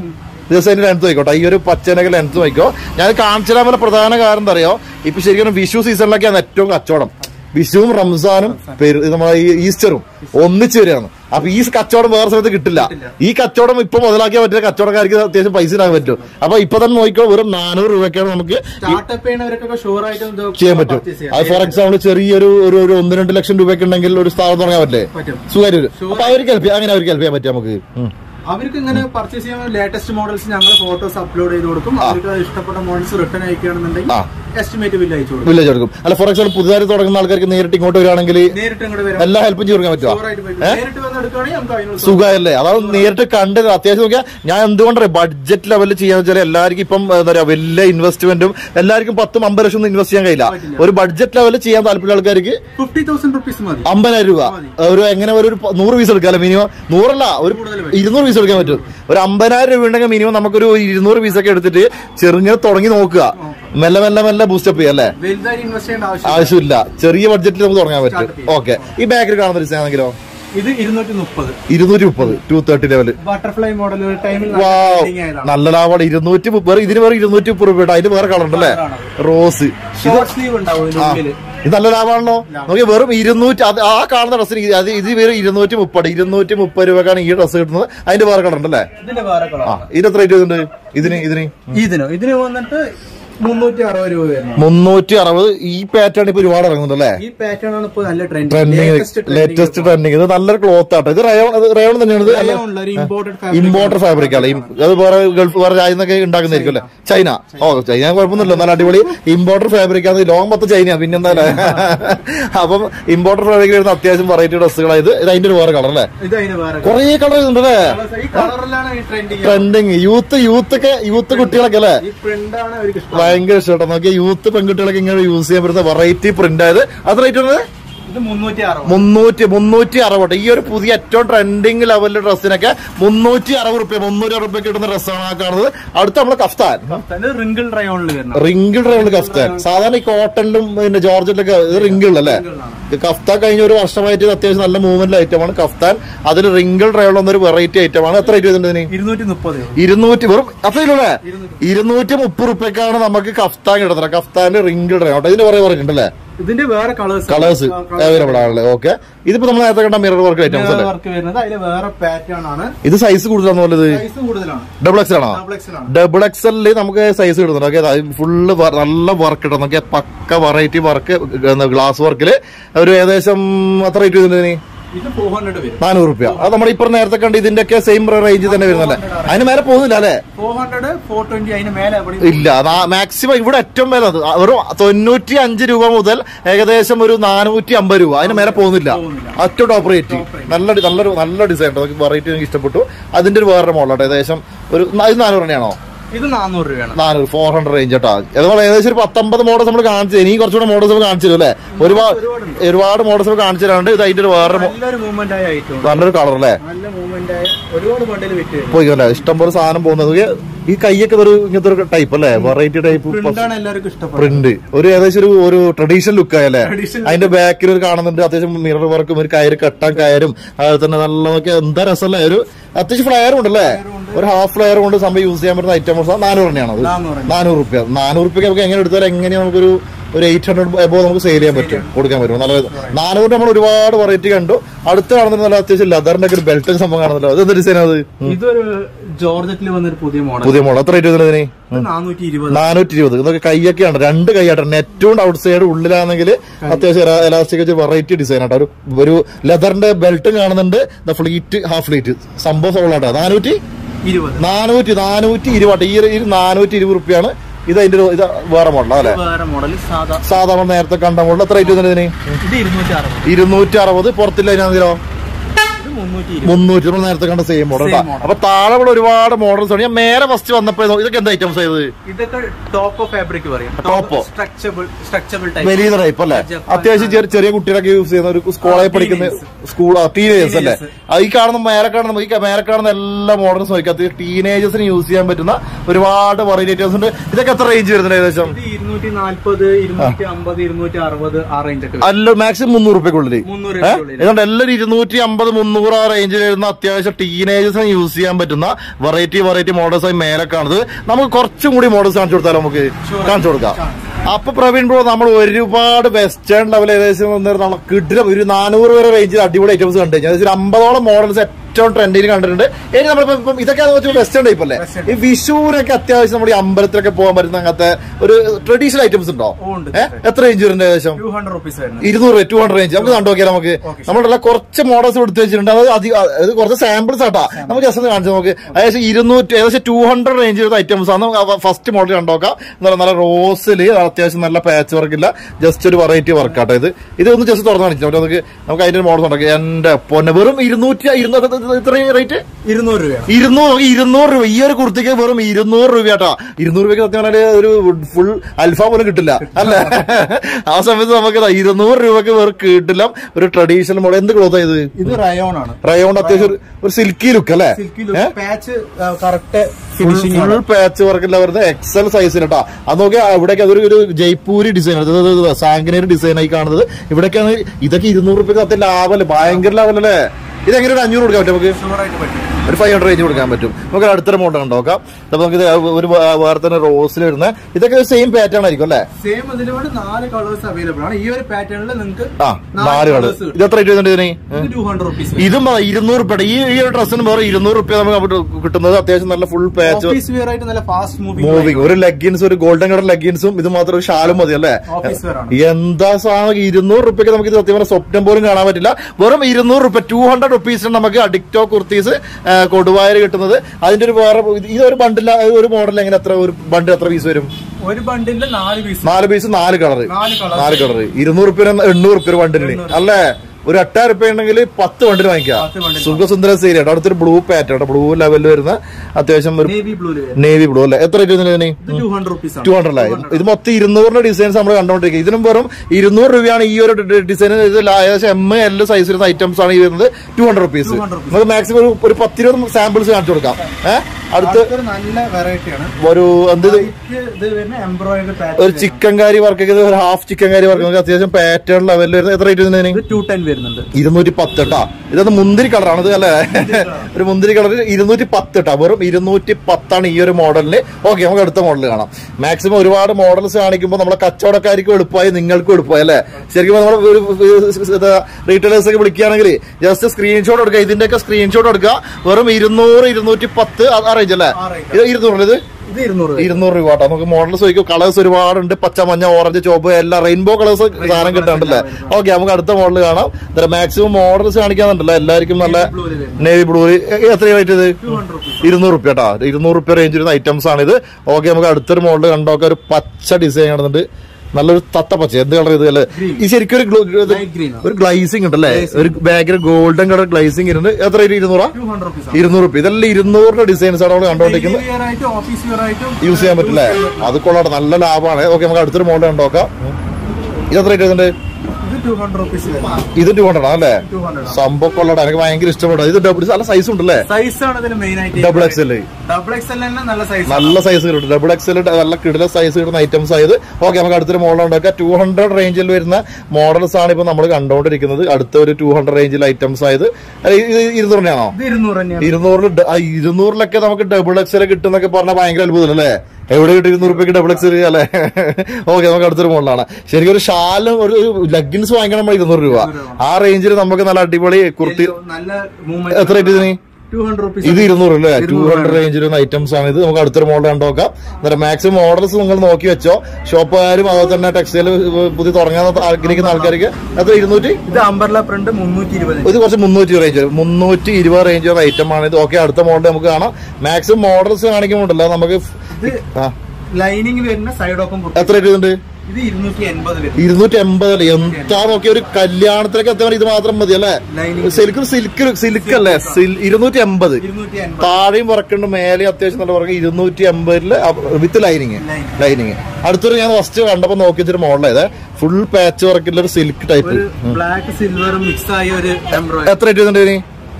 S1: ദിവസം അതിന്റെ ലെൻത്ത് നോക്കോട്ടെ ഈ ഒരു പച്ചനൊക്കെ ലെൻത്ത് നോക്കോ ഞാൻ കാണിച്ചു തരാൻ പോലെ പ്രധാന കാരണം എന്താ അറിയോ ഇപ്പൊ ശരിക്കും വിഷു സീസണിലൊക്കെയാണ് ഏറ്റവും കച്ചവടം വിഷുവും റംസാനും പെരു- ഇത് നമ്മളെ ഈ ഈസ്റ്ററും ഒന്നിച്ച് വരികയാണ് അപ്പൊ ഈ കച്ചവടം വേറെ സമയത്ത് കിട്ടില്ല ഈ കച്ചവടം ഇപ്പൊ മുതലാക്കിയാൽ പറ്റില്ല കച്ചവടക്കാർക്ക് അത്യാവശ്യം പൈസ ഇടാൻ പറ്റും അപ്പൊ ഇപ്പൊ തന്നെ നോക്കിക്കോ വെറും നാനൂറ് രൂപയ്ക്കാണ് നമുക്ക്
S2: സ്റ്റാർട്ടപ്പ് ചെയ്യുന്നവർക്കൊക്കെ ഷുവർ ആയിട്ടും ഇത്
S1: ചെയ്യാൻ പറ്റും
S2: purchase ചെയ്യാം.
S1: അത് ഫോർ എക്സാമ്പിൾ ചെറിയൊരു ഒരു ഒരു ഒന്ന് രണ്ട് ലക്ഷം രൂപയ്ക്ക് ഉണ്ടെങ്കിൽ ഒരു സ്ഥാപനം തുടങ്ങാൻ പറ്റില്ലേ
S2: പറ്റും
S1: സുഖമായിട്ട് വരും അപ്പൊ അവർക്ക് ഹെൽപ്പ് ചെയ്യാം അങ്ങനെ അവർക്ക് ഹെൽപ്പ് ചെയ്യാൻ പറ്റും നമുക്ക് ഉം.
S2: അവർക്ക് ഇങ്ങനെ പർച്ചേസ് ചെയ്യാൻ ലേറ്റസ്റ്റ് മോഡൽസ് ഞങ്ങൾ ഫോട്ടോസ് അപ്ലോഡ് ചെയ്ത് കൊടുക്കും അവർക്ക് അത് ഇഷ്ടപ്പെട്ട മോഡൽസ് റിട്ടേൺ അയക്കുകയാണെന്നുണ്ടെങ്കിൽ
S1: ആ.
S2: എസ്റ്റിമേറ്റ് ബില്ല് അയച്ചു കൊടുക്കും
S1: വില്ലേജ് എടുക്കും അല്ല ഫോർ എക്സാമ്പിൾ പുതുതായി തുടങ്ങുന്ന ആൾക്കാർക്ക് നേരിട്ട് ഇങ്ങോട്ട് വരികയാണെങ്കിൽ
S2: നേരിട്ട് ഇങ്ങോട്ട് വരാം
S1: എല്ലാ ഹെൽപ്പും ചെയ്ത് കൊടുക്കാൻ പറ്റുമോ
S2: Sure ആയിട്ട് പറ്റും. നേരിട്ട് വന്ന് എടുക്കുകയാണെങ്കിൽ നമുക്ക് അതിനുള്ള
S1: സുഖമല്ലേ അതാണ് നേരിട്ട് കണ്ട് അത്യാവശ്യം നോക്കിയാൽ ഞാൻ എന്തുകൊണ്ടറിയാം ബഡ്ജറ്റ് ലെവലിൽ ചെയ്യാന്ന് വെച്ചാൽ എല്ലാവർക്കും ഇപ്പം എന്താ പറയാ വലിയ ഇൻവെസ്റ്റ്മെന്റും എല്ലാവർക്കും പത്തും അമ്പത് ലക്ഷം ഒന്നും ഇൻവെസ്റ്റ് ചെയ്യാൻ കഴിയില്ല
S2: പറ്റില്ല.
S1: ഒരു ബഡ്ജറ്റ് ലെവലിൽ ചെയ്യാൻ താല്പര്യം ആൾക്കാർക്ക്
S2: ഫിഫ്റ്റി തൗസൻഡ് റുപ്പീസ് മതി
S1: അമ്പതിനായിരം രൂപ ഒരു എങ്ങനെ ഒരു ഒരു പ- നൂറ് പീസ് എടുക്കാമല്ലോ മിനിമം നൂറല്ല ഒരു
S2: കൂടുതൽ
S1: ഇരുന്നൂറ് പീസ് എടുക്കാൻ പറ്റും ഒരു അമ്പതിനായിരം രൂപ ഉണ്ടെങ്കിൽ മിനിമം നമുക്കൊരു ഇരുന്നൂറ് പീസൊക്കെ എടുത്തിട്ട് ചെറുങ്ങനെ തുടങ്ങി നോക്കുക മെല്ലെ മെല്ലെ മെല്ലെ ബൂസ്റ്റപ്പ് ചെയ്യാം അല്ലേ
S2: വലുതായി ഇൻവെസ്റ്റ് ചെയ്യേണ്ട ആവശ്യം
S1: ആവശ്യമില്ല ചെറിയ ബഡ്ജറ്റിൽ നമുക്ക് തുടങ്ങാൻ പറ്റും
S2: Start ചെയ്യാം.
S1: ഓക്കെ ഈ ബാക്കിൽ കാണുന്ന ഡിസൈൻ ആണെങ്കിലോ
S2: ഇത് ഇരുന്നൂറ്റി മുപ്പത്
S1: ഇരുന്നൂറ്റി മുപ്പത് two thirty level
S2: butterfly model ഒരു ടൈമിൽ
S1: വാവ്.
S2: ട്രെൻഡിങ് ആയതാണ്
S1: നല്ല ലാഭമാണ് ഇരുന്നൂറ്റി മുപ്പത് വേറെ ഇതിന് വേറെ ഇരുന്നൂറ്റി മുപ്പത് രൂപ അതിന് വേറെ കളർ ഉണ്ടല്ലേ റോസ്
S2: ഷോർട്ട് സ്ലീവ് ഉണ്ടാവും
S1: ആ
S2: ഇതിനുള്ളിൽ
S1: ഇത് നല്ല ലാഭമാണല്ലോ നോക്കി വെറും ഇരുന്നൂറ്റി അത് ആ കാണുന്ന ഡ്രസ്സിന് അത് ഇത് വെറും ഇരുന്നൂറ്റി മുപ്പത് ഇരുന്നൂറ്റി മുപ്പത് രൂപക്കാണ് ഈ ഡ്രസ്സ് കിട്ടുന്നത് അതിന്റെ വേറെ കളർ ഉണ്ടല്ലേ
S2: ഇതിന്റെ വേറെ കളർ
S1: ആ ഇതിന് എത്ര റേറ്റ് വരുന്നുണ്ട് ഇതിന് ഇതിന്
S2: ഇതിനോ ഇതിന് വന്നിട്ട് മുന്നൂറ്റി അറുപത് രൂപ വരുന്നത്
S1: മുന്നൂറ്റി അറുപത് ഈ പാറ്റേൺ ഇപ്പൊ ഒരുപാട് ഇറങ്ങുന്നുണ്ട് അല്ലേ
S2: ഈ പാറ്റേൺ ആണ് ഇപ്പോൾ നല്ല ട്രെൻഡ്
S1: ട്രെൻഡിങ് ലേറ്റസ്റ്റ് ട്രെൻഡിങ് ഇത് നല്ലൊരു ക്ലോത്ത് ആട്ടോ ഇത് റയോൺ റയോൺ തന്നെയാണ് ഇത് അല്ല
S2: ഒരു ഇമ്പോർട്ടഡ്
S1: ഇമ്പോർട്ടർ ഫാബ്രിക് അല്ല ഇം- അത് വേറെ ഗൾഫ് വേറെ രാജ്യം നിന്നൊക്കെ ഉണ്ടാക്കുന്നതായിരിക്കും അല്ലേ ചൈന ഓ ചൈന കുഴപ്പമൊന്നുമില്ല നല്ല അടിപൊളി ഇമ്പോർട്ടർ ഫാബ്രിക് ആണ് ലോകം മൊത്തം ചൈന പിന്നെന്താ അല്ലേ അപ്പം ഇമ്പോർട്ടർ ഫാബ്രിക് വരുന്ന അത്യാവശ്യം വെറൈറ്റി ഡ്രസ്സുകളാണ് ഇത് ഇത് അതിന്റെ ഒരു വേറെ കളർ അല്ലേ
S2: ഇത് അതിന് വേറെ
S1: കുറേ കളർ ഉണ്ടല്ലേ
S2: colours. ഈ കളറിലാണ് ഈ ട്രെൻഡിങ്
S1: ട്രെൻഡിങ് യൂത്ത് യൂത്ത് ഒക്കെ യൂത്ത് കുട്ടികളൊക്കെ അല്ലേ
S2: ഈ പ്രിന്റ് ആണ് അവർക്ക് ഇഷ്ടം
S1: ഭയങ്കര ഇഷ്ടം നോക്കിയ യൂത്ത് പെൺകുട്ടികളൊക്കെ ഇങ്ങനെ യൂസ് ചെയ്യാൻ പറ്റുന്ന വെറൈറ്റി പ്രിന്റ് ആയത് അത് റേറ്റ് ഉണ്ട്
S2: ഇത് മുന്നൂറ്റി അറുപത്
S1: മുന്നൂറ്റി മുന്നൂറ്റി അറുപത് ഈ ഒരു പുതിയ ഏറ്റവും ട്രെൻഡിങ് ലെവലിലെ ഡ്രസ്സിനൊക്കെ മുന്നൂറ്റി അറുപത് റുപ്യ മുന്നൂറ് റുപ്യ കിട്ടുന്ന ഡ്രസ്സാണ് ആ കാണുന്നത് അടുത്ത നമ്മളെ കഫ്താൻ
S2: ഇത് റിങ്കിൾ റയോണിൽ വരുന്നത്
S1: റിങ്കിൾ ഡ്രൈവിൽ കഫ്താൻ സാധാരണ ഈ കോട്ടണിലും പിന്നെ ജോർജറ്റിലൊക്കെ ഇത് റിങ്കിൾ അല്ലേ ഇത് കഫ്താൻ കഴിഞ്ഞ ഒരു വർഷമായിട്ട് ഇത് അത്യാവശ്യം നല്ല മൂവ്മെന്റ് ഐറ്റമാണ് കഫ്താൻ അതിൽ റിങ്കിൾ ഡ്രൈവിൽ എന്നൊരു വെറൈറ്റി ഐറ്റമാണ് എത്ര റേറ്റ് വരുന്നുണ്ട് ഇതിന്
S2: ഇരുന്നൂറ്റി മുപ്പത്
S1: ഇരുന്നൂറ്റി വെറും അത്രയില്ലേ ഇരുന്നൂറ്റി മുപ്പത് റുപ്യക്കാണ് നമുക്ക് കഫ്താൻ കിട്ടുന്നത് കഫ്താന്റെ റിങ്കിൾ ഡ്രൈവ് കേട്ടോ ഇതിന്റെ പറയാൻ പറഞ്ഞിട്ടുണ്ടല്ലേ
S2: ഇതിന്റെ വേറെ കളേഴ്സ്
S1: കളേഴ്സ് അവൈലബിൾ ആണല്ലേ ഓക്കെ ഇതിപ്പോ നമ്മൾ നേരത്തെ കണ്ട മിറർ വർക്ക് ഐറ്റംസ് അല്ലേ
S2: വർക്ക് വരുന്നത് അതിൽ വേറെ പാറ്റേൺ ആണ്
S1: ഇത് സൈസ് കൂടുതലാന്ന് നല്ലത്
S2: സൈസ് കൂടുതലാണ്
S1: ഡബിൾ എക്സ് ആണോ
S2: ഡബിൾ എക്സൽ ആണ്
S1: ഡബിൾ എക്സലില് നമുക്ക് സൈസ് കിട്ടുന്നുണ്ട് ഓക്കെ ഫുള്ള് നല്ല വർക്ക് കിട്ടും നോക്കിയാൽ പക്ക വെറൈറ്റി വർക്ക് ഗ്ലാസ് വർക്കില് ഒരു ഏകദേശം എത്ര റേറ്റ് വരുന്നുണ്ട് ഇതിന്
S2: ഇത് ഫോർ ഹൺഡ്രഡ് വരും
S1: നാനൂറ് റുപ്യ അത് നമ്മുടെ ഇപ്പൊ നേരത്തെ കണ്ട് ഇതിന്റെ ഒക്കെ സെയിം റേഞ്ച് തന്നെ വരുന്നല്ലേ അതിന് മേലെ പോകുന്നില്ല അല്ലേ
S2: ഫോർ ഹൺഡ്രഡ് ഫോർ ട്വന്റി അതിന് മേലെ എവിടെ
S1: ഇല്ല മാക്സിമം ഇവിടെ ഏറ്റവും മേലെ അത് വെറും തൊണ്ണൂറ്റി അഞ്ച് രൂപ മുതൽ ഏകദേശം ഒരു നാനൂറ്റി അമ്പത് രൂപ അതിന് മേലെ പോകുന്നില്ല ഏറ്റവും ടോപ്പ് റേറ്റ് നല്ല ഡി- നല്ലൊരു നല്ല ഡിസൈൻ നമുക്ക് വെറൈറ്റി എനിക്ക് ഇഷ്ടപ്പെട്ടു അതിന്റെ ഒരു വേറൊരു മോഡലാട്ടോ ഏകദേശം ഒരു ന- ഇത് നാനൂറ് തന്നെയാണോ
S2: ഇത് നാനൂറ് രൂപയാണ്
S1: നാനൂറ് ഫോർ ഹൺഡ്രഡ് റേഞ്ച് കേട്ടോ അതുപോലെ ഏകദേശം ഒരു പത്തൊമ്പത് മോഡൽസ് നമ്മൾ കാണിച്ചു ഇനി കുറച്ചുകൂടെ മോഡൽസ് നമ്മൾ കാണിച്ചു തരും അല്ലേ ഒരുപാട് ഒരുപാട് മോഡൽസ് നമ്മൾ കാണിച്ചു തരാണ്ട് ഇത് അതിന്റെ ഒരു വേറെ മോ-
S2: നല്ലൊരു മൂവ്മെന്റ് ആയ ഐറ്റം
S1: നല്ലൊരു കളർ അല്ലേ
S2: നല്ല മൂവ്മെന്റ് ആയ ഒരുപാട് ബണ്ടിൽ വിറ്റ്
S1: പോയി അല്ലേ ഇഷ്ടം പോലെ സാധനം പോകുന്നത് ഈ കൈയൊക്കെ ഒരു ഇങ്ങനത്തെ ഒരു ടൈപ്പ് അല്ലേ വെറൈറ്റി ടൈപ്പ്
S2: പ്രിന്റാണ് എല്ലാവർക്കും ഇഷ്ടപ്പെടുന്നത്
S1: പ്രിന്റ് ഒരു ഏകദേശം ഒരു ഒരു ട്രഡീഷണൽ ലുക്ക് ആയല്ലേ
S2: Traditional
S1: അതിന്റെ ബാക്കിൽ ഒരു കാണുന്നുണ്ട് അത്യാവശ്യം മിറർ വർക്കും ഒരു കയറ് കെട്ടാൻ കയറും അതുപോലെ തന്നെ നല്ല നോക്കിയ എന്താ രസമല്ലേ ഒരു അത്യാവശ്യം ഫ്ലയറും ഉണ്ടല്ലേ ഒരു ഹാഫ് ഫ്ലയർ കൊണ്ട് സംഭവം യൂസ് ചെയ്യാൻ പറ്റുന്ന ഐറ്റം നാനൂറ് തന്നെയാണ് അത്
S2: നാനൂറ്
S1: നാനൂറ് റുപ്യ നാനൂറ് റുപ്യക്ക് നമുക്ക് എങ്ങനെ എടുത്താലും എങ്ങനെയാണ് നമുക്കൊരു ഒരു എയ്റ്റ് ഹൺഡ്രഡ് എബോ നമുക്ക് സെയിൽ ചെയ്യാൻ പറ്റും കൊടുക്കാൻ പറ്റും നല്ല നാനൂറ് നമ്മൾ ഒരുപാട് വെറൈറ്റി കണ്ടു അടുത്ത് കാണുന്നത് നല്ല അത്യാവശ്യം ലെതറിന്റെ ഒക്കെ ഒരു ബെൽറ്റ് സംഭവം കാണുന്നല്ലോ അത് എന്ത് ഡിസൈൻ അത്
S2: ഇതൊരു ജോർജറ്റിൽ വന്നൊരു പുതിയ മോഡൽ
S1: പുതിയ മോഡൽ എത്ര റേറ്റ് വരുന്നത് ഇതിന്
S2: നാനൂറ്റി ഇരുപത്
S1: നാനൂറ്റി ഇരുപത് ഇതൊക്കെ കൈയൊക്കെയാണ് രണ്ട് കൈയാട്ടോ നെറ്റും ഔട്ട് സൈഡ് ഉള്ളിലാണെങ്കിൽ അത്യാവശ്യം എലാസ്റ്റിക് വെച്ച് വെറൈറ്റി ഡിസൈൻ ആട്ടോ ഒരു ഒരു ലെതറിന്റെ ബെൽറ്റും കാണുന്നുണ്ട് ഫ്ലീറ്റ് ഹാഫ് ഫ്ലീറ്റ് സംഭവം സോളാട്ടോ നാനൂറ്റി
S2: ഇരുപത്
S1: നാനൂറ്റി നാനൂറ്റി ഇരുപത് ഈ ഒരു- ഈ ഒരു നാനൂറ്റി ഇരുപത് റുപ്യാണ് ഇത് അതിന്റെ ഒരു- ഇത് വേറെ മോഡലാ അല്ലെ
S2: വേറെ മോഡൽ സാധാ
S1: സാധാരണ നേരത്തെ കണ്ട മോഡൽ എത്ര റേറ്റ് വരുന്നത് ഇതിന്
S2: ഇത് ഇരുന്നൂറ്റി അറുപത്
S1: ഇരുന്നൂറ്റി അറുപത് പുറത്തില്ല ഇതിനാണെങ്കിലോ
S2: ഇത് മുന്നൂറ്റി ഇരുപത്
S1: മുന്നൂറ്റി നമ്മൾ നേരത്തെ കണ്ട സെയിം മോഡൽ
S2: Same model.
S1: അപ്പൊ താഴെ ഇവിടെ ഒരുപാട് മോഡൽസ് ആണ് ഞാൻ മേലെ ഫസ്റ്റ് വന്നപ്പോ ഇതൊക്കെ എന്താ ഐറ്റംസ് ആയത്
S2: ഇതൊക്കെ ടോപ്പ് ഫാബ്രിക് പറയും
S1: Top.
S2: സ്ട്രക്ചബിൾ സ്ട്രക്ചബിൾ ടൈപ്പ്
S1: വലിയ ടൈപ്പ് അല്ലേ
S2: ജപ്പാൻ.
S1: അത്യാവശ്യം ചെറിയ ചെറിയ കുട്ടികളൊക്കെ യൂസ് ചെയ്യുന്ന ഒരു സ്കൂളിൽ പഠിക്കുന്ന സ്കൂൾ ടീനേജേഴ്സ് അല്ലേ അത് ഈ കാണുന്ന മേലെ കാണുന്ന ഈ മേലെ കാണുന്ന എല്ലാ മോഡൽസും നോക്കി അത് ടീനേജേഴ്സിന് യൂസ് ചെയ്യാൻ പറ്റുന്ന ഒരുപാട് വെറൈറ്റി ഐറ്റംസ് ഉണ്ട് ഇതൊക്കെ എത്ര റേഞ്ച് വരുന്നുണ്ട് ഏകദേശം
S2: ഇത് ഇരുന്നൂറ്റി നാല്പത് ഇരുന്നൂറ്റി അമ്പത് ഇരുന്നൂറ്റി അറുപത് ആ റേഞ്ച് ഒക്കെ വരും.
S1: അല്ല മാക്സിമം മുന്നൂറ് റുപ്യക്കുള്ളിൽ
S2: മുന്നൂറ്
S1: ഏഹ്
S2: രൂപയ്ക്കുള്ളിൽ.
S1: ഏതാണ്ട് എല്ലാവരും ഇരുന്നൂറ്റി അമ്പത് മുന്നൂറ് ആ റേഞ്ചിൽ വരുന്ന അത്യാവശ്യം ടീനേജേഴ്സിന് യൂസ് ചെയ്യാൻ പറ്റുന്ന വെറൈറ്റി വെറൈറ്റി മോഡൽസ് ആയി മേലെ കാണുന്നത് നമുക്ക് കുറച്ചും കൂടി മോഡൽസ് കാണിച്ചു കൊടുത്താലോ നമുക്ക് കാണിച്ചു കൊടുക്കാം അപ്പൊ പ്രവീൺ ബ്രോ നമ്മൾ ഒരുപാട് വെസ്റ്റേൺ ലെവൽ ഏകദേശം വന്നിട്ട് നമ്മൾ കിടിലം ഒരു നാനൂറ് വരെ റേഞ്ചിൽ അടിപൊളി ഐറ്റംസ് കണ്ടു കഴിഞ്ഞാൽ ഏകദേശം ഒരു അമ്പതോളം മോഡൽസ് ഏറ്റവും ട്രെൻഡിൽ കണ്ടിട്ടുണ്ട് ഇനി നമ്മളിപ്പം ഇപ്പം ഇതൊക്കെ വെസ്റ്റേൺ ടൈപ്പ് അല്ലേ
S2: Western.
S1: ഈ വിഷുവിനൊക്കെ അത്യാവശ്യം നമ്മുടെ ഈ അമ്പലത്തിലൊക്കെ പോകാൻ പറ്റുന്ന അങ്ങനത്തെ ഒരു ട്രഡീഷണൽ ഐറ്റംസ് ഉണ്ടോ
S2: ഓ, ഉണ്ട്.
S1: ഏഹ് എത്ര റേഞ്ച് വരുന്നുണ്ട് ഏകദേശം
S2: ടു ഹൺഡ്രഡ് റുപ്പീസ് വരുന്നത്
S1: ഇരുന്നൂറ് ടു ഹൺഡ്രഡ് റേഞ്ച് നമുക്ക് കണ്ടു നോക്കിയാൽ നമുക്ക്
S2: Okay.
S1: നമ്മളുള്ള കുറച്ച് മോഡൽസ് എടുത്ത് വെച്ചിട്ടുണ്ട് അത് അധികം അത് കുറച്ച് സാമ്പിൾസ് ആട്ടാ നമുക്ക് ജസ്റ്റ് ഒന്ന് കാണിച്ചു നമുക്ക് ഏകദേശം ഇരുന്നൂറ്റി ഏകദേശം ടു ഹൺഡ്രഡ് റേഞ്ച് വരുന്ന ഐറ്റംസ് ആണ് ഫസ്റ്റ് മോഡൽ കണ്ടോക്കാം നല്ല നല്ല റോസില് അത്യാവശ്യം നല്ല പാച്ച് വർക്ക് ഇല്ല ജസ്റ്റ് ഒരു വെറൈറ്റി വർക്ക് ആട്ടോ ഇത് ഇത് ഒന്ന് ജസ്റ്റ് തുറന്നു കാണിച്ചു നമുക്ക് നമുക്ക് അതിന്റെ മോഡൽ ഉണ്ടാക്കി എന്റെ പൊന്നെ വെറും ഇരുന്നൂറ്റി ഇരുന്നൂറ് ഇത്രയും റേറ്റ്
S2: ഇരുന്നൂറ് രൂപയാണ്
S1: ഇരുന്നൂറ് ഇരുന്നൂറ് രൂപ ഈ ഒരു കുർത്തിക്ക് വെറും ഇരുന്നൂറ് രൂപ കേട്ടോ ഇരുന്നൂറ് രൂപയ്ക്ക് സത്യം പറഞ്ഞാല് ഒരു ഫുൾ അൽഫ പോലും കിട്ടില്ല അല്ലേ ആ സമയത്ത് നമുക്ക് ദാ ഇരുന്നൂറ് രൂപയ്ക്ക് വെറും കിട്ടില്ല ഒരു ട്രഡീഷണൽ മോഡൽ എന്ത് ക്ലോത്ത് ഇത്
S2: ഇത് റയോൺ ആണ്
S1: റയോണ്ട് അത്യാവശ്യം ഒരു- ഒരു സിൽക്കി ലുക്ക് അല്ലേ
S2: silky patch correct finishing
S1: full patch വർക്കില്ല വരുന്ന എക്സൽ സൈസിൽ കേട്ടോ അത് നോക്കി ഇവിടേക്ക് അതൊരു ഒരു ജയ്പൂരി ഡിസൈൻ സാങ്കനേരി ഡിസൈൻ ആയി കാണുന്നത് ഇവിടേക്കാണ് ഇതൊക്കെ ഇരുന്നൂറ് രൂപയ്ക്ക് അത്ര ലാഭമല്ലേ ഭയങ്കര ലാഭമല്ലേ ഇതെങ്ങനെ ഒരു അഞ്ഞൂറ് കൊടുക്കാൻ പറ്റും നമുക്ക്
S2: ഷുവറായിട്ട് പറ്റും
S1: ഒരു ഫൈവ് ഹൺഡ്രഡ് റേഞ്ച് കൊടുക്കാൻ പറ്റും നമുക്ക് അടുത്തൊരു മോഡൽ കണ്ടോക്കാം അപ്പൊ നമുക്ക് ഇത് ഒരു വേ- വേറെ തന്നെ റോസിൽ വരുന്ന ഇതൊക്കെ സെയിം പാറ്റേൺ ആയിരിക്കും അല്ലേ
S2: സെയിം ഇതിലൂടെ നാല് കളേഴ്സ് അവൈലബിൾ ആണ് ഈ ഒരു പാറ്റേണിൽ നിങ്ങൾക്ക്
S1: ആ നാല് കളർ ഇത് എത്ര റേറ്റ് വരുന്നുണ്ട് ഇതിന്
S2: ഇത് ടു ഹൺഡ്രഡ് റുപ്പീസ്
S1: ഇതും ഇരുന്നൂറ് റുപ്യ ഈ ഈ ഒരു ഡ്രസ്സിന് വേറെ ഇരുന്നൂറ് റുപ്യ നമുക്ക് അവിടെ കിട്ടുന്നത് അത്യാവശ്യം നല്ല ഫുൾ പാച്ച്
S2: ഓഫീസ് വെയർ ആയിട്ട് നല്ല ഫാസ്റ്റ് മൂവിംഗ്
S1: മൂവിങ് ഒരു ലെഗിൻസ് ഒരു ഗോൾഡൻ കളർ ലെഗിൻസും ഇത് മാത്രം ഒരു ഷാലും മതി അല്ലേ
S2: ഓഫീസ് വെയർ ആണ്
S1: എന്താ സാധനം ഇരുന്നൂറ് റുപ്യക്ക് നമുക്ക് ഇത് സത്യം പറഞ്ഞാൽ സ്വപ്നം പോലും കാണാൻ പറ്റില്ല വെറും ഇരുന്നൂറ് റുപ്യ ടു ഹൺഡ്രഡ് റുപ്പീസിന് നമുക്ക് അഡിക്റ്റോ കുർത്തീസ് കൊടുവായർ കിട്ടുന്നത് അതിന്റെ ഒരു വേറെ ഇത് ഒരു ബണ്ടിൽ ഒരു മോഡൽ എങ്ങനെ എത്ര ഒരു ബണ്ടിൽ എത്ര പീസ് വരും
S2: ഒരു ബണ്ടില് നാല് പീസ്
S1: നാല് പീസ് നാല് കളർ
S2: നാല് കളർ
S1: നാല് കളർ ഇരുന്നൂറ് റുപ്യ എണ്ണൂറ് റുപ്യ ഒരു ബണ്ടിന് അല്ലേ ഒരു എട്ടായിരം റുപ്യ ഉണ്ടെങ്കിൽ പത്ത് ബണ്ടിന് വാങ്ങിക്കാം
S2: പത്ത് bundle
S1: സുഖസുന്ദര സീരി കേട്ടോ അടുത്തൊരു ബ്ലൂ പാറ്റേൺ ബ്ലൂ ലെവലിൽ വരുന്ന അത്യാവശ്യം ഒരു
S2: നേവി ബ്ലൂ
S1: നേവി ബ്ലൂ അല്ലേ എത്ര രൂപ ഇതിന്
S2: ഇത് ടു ഹൺഡ്രഡ് റുപ്പീസ്
S1: ടു
S2: ആണ്
S1: ഹൺഡ്രഡ് അല്ലേ ഇത് മൊത്തം ഇരുന്നൂറിന്റെ ഡിസൈൻസ് നമ്മൾ കണ്ടോണ്ടിരിക്കുക ഇതിനും വെറും ഇരുന്നൂറ് രൂപയാണ് ഈ ഒരു ഡിസൈൻ ഇത് ഏകദേശം എം എൽ സൈസ് വരുന്ന ഐറ്റംസ് ആണ് ഈ വരുന്നത് ടു ഹൺഡ്രഡ് റുപ്പീസ്
S2: 200 rupees.
S1: നമുക്ക് മാക്സിമം ഒരു ഒരു പത്തിരുപത് സാമ്പിൾസ് കാണിച്ചു കൊടുക്കാം ഏഹ് അടുത്ത്
S2: അടുത്തൊരു നല്ല വെറൈറ്റി ആണ്
S1: ഒരു എന്ത് ഇത്
S2: ഇത് ഇത് വരുന്ന എംബ്രോയിഡറി
S1: ഒരു
S2: പാറ്റേൺ
S1: ചിക്കൻ കാരി വർക്ക് ഒരു ഹാഫ് ചിക്കൻ കാരി വർക്ക് നമുക്ക് അത്യാവശ്യം പാറ്റേൺ ലെവലിൽ വരുന്നത് എത്ര റേറ്റ് വരുന്നതിന്
S2: ഇത് ടു ടെൻ വരുന്നുണ്ട്
S1: ഇരുന്നൂറ്റി പത്ത് കേട്ടാ ഇതൊന്ന് മുന്തിരി കളറാണ് ഇത് അല്ലേ ഒരു മുന്തിരി കളർ ഇരുന്നൂറ്റി പത്ത് കേട്ടാ വെറും ഇരുന്നൂറ്റി പത്താണ് ഈ ഒരു മോഡലിന് ഓക്കെ നമുക്ക് അടുത്ത മോഡൽ കാണാം മാക്സിമം ഒരുപാട് മോഡൽസ് കാണിക്കുമ്പോൾ നമ്മളെ കച്ചവടക്കാർക്കും എളുപ്പമായി നിങ്ങൾക്കും എളുപ്പമായി അല്ലേ ശരിക്കും നമ്മൾ റീറ്റെയിലേഴ്സ് ഒക്കെ വിളിക്കുകയാണെങ്കിൽ ജസ്റ്റ് സ്ക്രീൻഷോട്ട് എടുക്കുക ഇതിന്റെയൊക്കെ സ്ക്രീൻഷോട്ട് എടുക്കുക വെറും ഇരുന്നൂറ് ഇരുന്നൂറ്റി പത്ത് ആ റേഞ്ച് അല്ലേ
S2: ആ range.
S1: ഇത് ഇരുന്നൂറ് ഇത്
S2: ഇത് ഇരുന്നൂറ്
S1: ഇരുന്നൂറ് രൂപ കേട്ടോ നമുക്ക് മോഡൽസ് ചോദിക്കും കളേഴ്സ് ഒരുപാടുണ്ട് പച്ച മഞ്ഞ ഓറഞ്ച് ചോപ്പ് എല്ലാം റെയിൻബോ കളേഴ്സ് സാധനം കിട്ടാണ്ടല്ലേ ഓക്കെ നമുക്ക് അടുത്ത മോഡൽ കാണാം മാക്സിമം മോഡൽസ് കാണിക്കാന്നുണ്ടല്ലോ എല്ലാവർക്കും നല്ല
S2: blue ല് വരുന്നത്.
S1: നേവി ബ്ലൂ എത്ര റേറ്റ് ഇത്
S2: ടു ഹൺഡ്രഡ് റുപ്പീസ്
S1: ഇരുന്നൂറ് റുപ്യ കേട്ടോ ഇരുന്നൂറ് റുപ്യ റേഞ്ച് വരുന്ന ഐറ്റംസ് ആണ് ഇത് ഓക്കെ നമുക്ക് അടുത്തൊരു മോഡൽ കണ്ടോക്കെ ഒരു പച്ച ഡിസൈൻ കാണുന്നുണ്ട് നല്ലൊരു തത്ത പച്ച എന്ത് കളർ ഇത് അല്ലേ ഈ ശരിക്കും ഒരു ഗ്ലോ- ഇത്
S2: Light green ആ.
S1: ഒരു ഗ്ലൈസിംഗ് ഉണ്ടല്ലേ ഒരു ബാക്കിൽ ഗോൾഡൻ കളർ ഗ്ലൈസിംഗ് ഉണ്ട് എത്ര റേറ്റ് ഇരുന്നൂറാ
S2: ടു ഹൺഡ്രഡ് റുപ്പീസ്
S1: ഇരുന്നൂറ് റുപ്യ ഇതെല്ലാം ഇരുന്നൂറിന്റെ ഡിസൈൻസ് ആണ് നമ്മൾ കണ്ടോണ്ടിരിക്കുന്നത്
S2: വെയർ ആയിട്ടും ഓഫീസ് വെയർ ആയിട്ടും
S1: യൂസ് ചെയ്യാൻ പറ്റില്ലേ അത് കൊള്ളാട്ടെ നല്ല ലാഭമാണ് ഓക്കെ നമുക്ക് അടുത്തൊരു മോഡൽ കണ്ടോക്കാം ഇത് എത്ര റേറ്റ് വരുന്നുണ്ട്
S2: ഇത് ടു ഹൺഡ്രഡ് റുപ്പീസ്
S1: ഇത് ടു ഹൺഡ്രഡ് ആണല്ലേ
S2: ടു ഹൺഡ്രഡ്
S1: സംഭവം കൊള്ളാട്ടെ എനിക്ക് ഭയങ്കര ഇഷ്ടപ്പെടും ഇത് ഡബിൾ നല്ല സൈസ് ഉണ്ടല്ലേ
S2: സൈസ് ആണ് ഇതിന് മെയിൻ ആയിട്ട്
S1: double X L
S2: double X L തന്നെ നല്ല സൈസ്
S1: നല്ല സൈസ് കിട്ടും ഡബിൾ എക്സ് എൽ നല്ല കിടില സൈസ് കിട്ടുന്ന ഐറ്റംസ് ആയത് ഓക്കെ നമുക്ക് അടുത്തൊരു മോഡൽ ഉണ്ടാക്കാം ടു ഹൺഡ്രഡ് റേഞ്ചിൽ വരുന്ന മോഡൽസ് ആണ് ഇപ്പൊ നമ്മൾ കണ്ടുകൊണ്ടിരിക്കുന്നത് അടുത്ത ഒരു ടു ഹൺഡ്രഡ് റേഞ്ചിൽ ഐറ്റംസ് ആയത് അല്ല, ഇത് ഇരുന്നൂറിനാണോ
S2: ഇത് ഇരുന്നൂറ് തന്നെയാണ്
S1: ഇരുന്നൂറിൽ ഡ- ആ, ഇരുന്നൂറിലൊക്കെ നമുക്ക് ഡബിൾ എക്സ് എൽ കിട്ടുന്നൊക്കെ പറഞ്ഞാൽ ഭയങ്കര അത്ഭുതം അല്ലേ എവിടെ കിട്ടും ഇരുന്നൂറ് രൂപയ്ക്ക് ഡബിൾ എക്സ് എൽ അല്ലേ ഓക്കെ നമുക്ക് അടുത്തൊരു മോഡലാണ് ശരിക്കും ഒരു ഷാലും ഒരു ലഗിൻസ് വാങ്ങിക്കണം നമ്മൾ ഇരുന്നൂറ് രൂപ ആ റേഞ്ചിൽ നമുക്ക് നല്ല അടിപൊളി കുർത്തി
S2: നല്ല
S1: എത്ര റേറ്റ് ഇതിന്
S2: ടു ഹൺഡ്രഡ് റുപ്പീസ്
S1: ഇത് ഇരുന്നൂറ് അല്ലേ ടു ഹൺഡ്രഡ് റേഞ്ചിൽ വരുന്ന ഐറ്റംസ് ആണ് ഇത് നമുക്ക് അടുത്തൊരു മോഡൽ കണ്ടോക്കാം എന്നിട്ട് മാക്സിമം മോഡൽസ് നിങ്ങൾ നോക്കി വെച്ചോ ഷോപ്പുകാരും അതുപോലെ തന്നെ ടെക്സ്റ്റൈൽ പുതിയ തുടങ്ങാൻ ആഗ്രഹിക്കുന്ന ആൾക്കാർക്ക് എത്ര ഇരുന്നൂറ്റി
S2: ഇത് അംബർല പ്രിന്റ് മുന്നൂറ്റി ഇരുപത്
S1: ഇത് കുറച്ച് മുന്നൂറ്റി റേഞ്ച് വരും മുന്നൂറ്റി ഇരുപത് റേഞ്ച് വരുന്ന ഐറ്റം ആണ് ഇത് ഓക്കെ അടുത്ത മോഡൽ നമുക്ക് കാണാം മാക്സിമം മോഡൽസ് കാണിക്കുമ്പോണ്ടല്ലോ നമുക്ക്
S2: ഇത്
S1: ആ,
S2: ലൈനിങ് വരുന്ന സൈഡ് ഓപ്പൺ
S1: എത്ര റേറ്റ് ഉണ്ട്
S2: ഇത് ഇരുന്നൂറ്റി എൺപത് വരും
S1: ഇരുന്നൂറ്റി എൺപത് അല്ലേ എന്താ നോക്കിയ ഒരു കല്യാണത്തിലേക്ക് എത്താൻ ഇത് മാത്രം മതി അല്ലേ
S2: ലൈനിങ്
S1: സിൽക്ക് സിൽക്ക് സിൽക്ക് അല്ലേ സിൽ- ഇരുന്നൂറ്റി എൺപത്
S2: ഇരുന്നൂറ്റി എൺപത്
S1: താഴെയും വർക്കുണ്ട് മേലെ അത്യാവശ്യം നല്ല വർക്ക് ഇരുന്നൂറ്റി എൺപതില് വിത്ത് ലൈനിങ്
S2: Lining.
S1: ലൈനിങ് അടുത്തൊരു ഞാൻ ഫസ്റ്റ് കണ്ടപ്പോ നോക്കി വെച്ചൊരു മോഡലായത് ഫുൾ പാച്ച് വർക്കിലുള്ള ഒരു സിൽക്ക് ടൈപ്പ്
S2: ഒരു ബ്ലാക്ക് സിൽവറും മിക്സ് ആയ ഒരു എംബ്രോയിഡറി
S1: എത്ര റേറ്റ് വരുന്നുണ്ട് ഇതിന്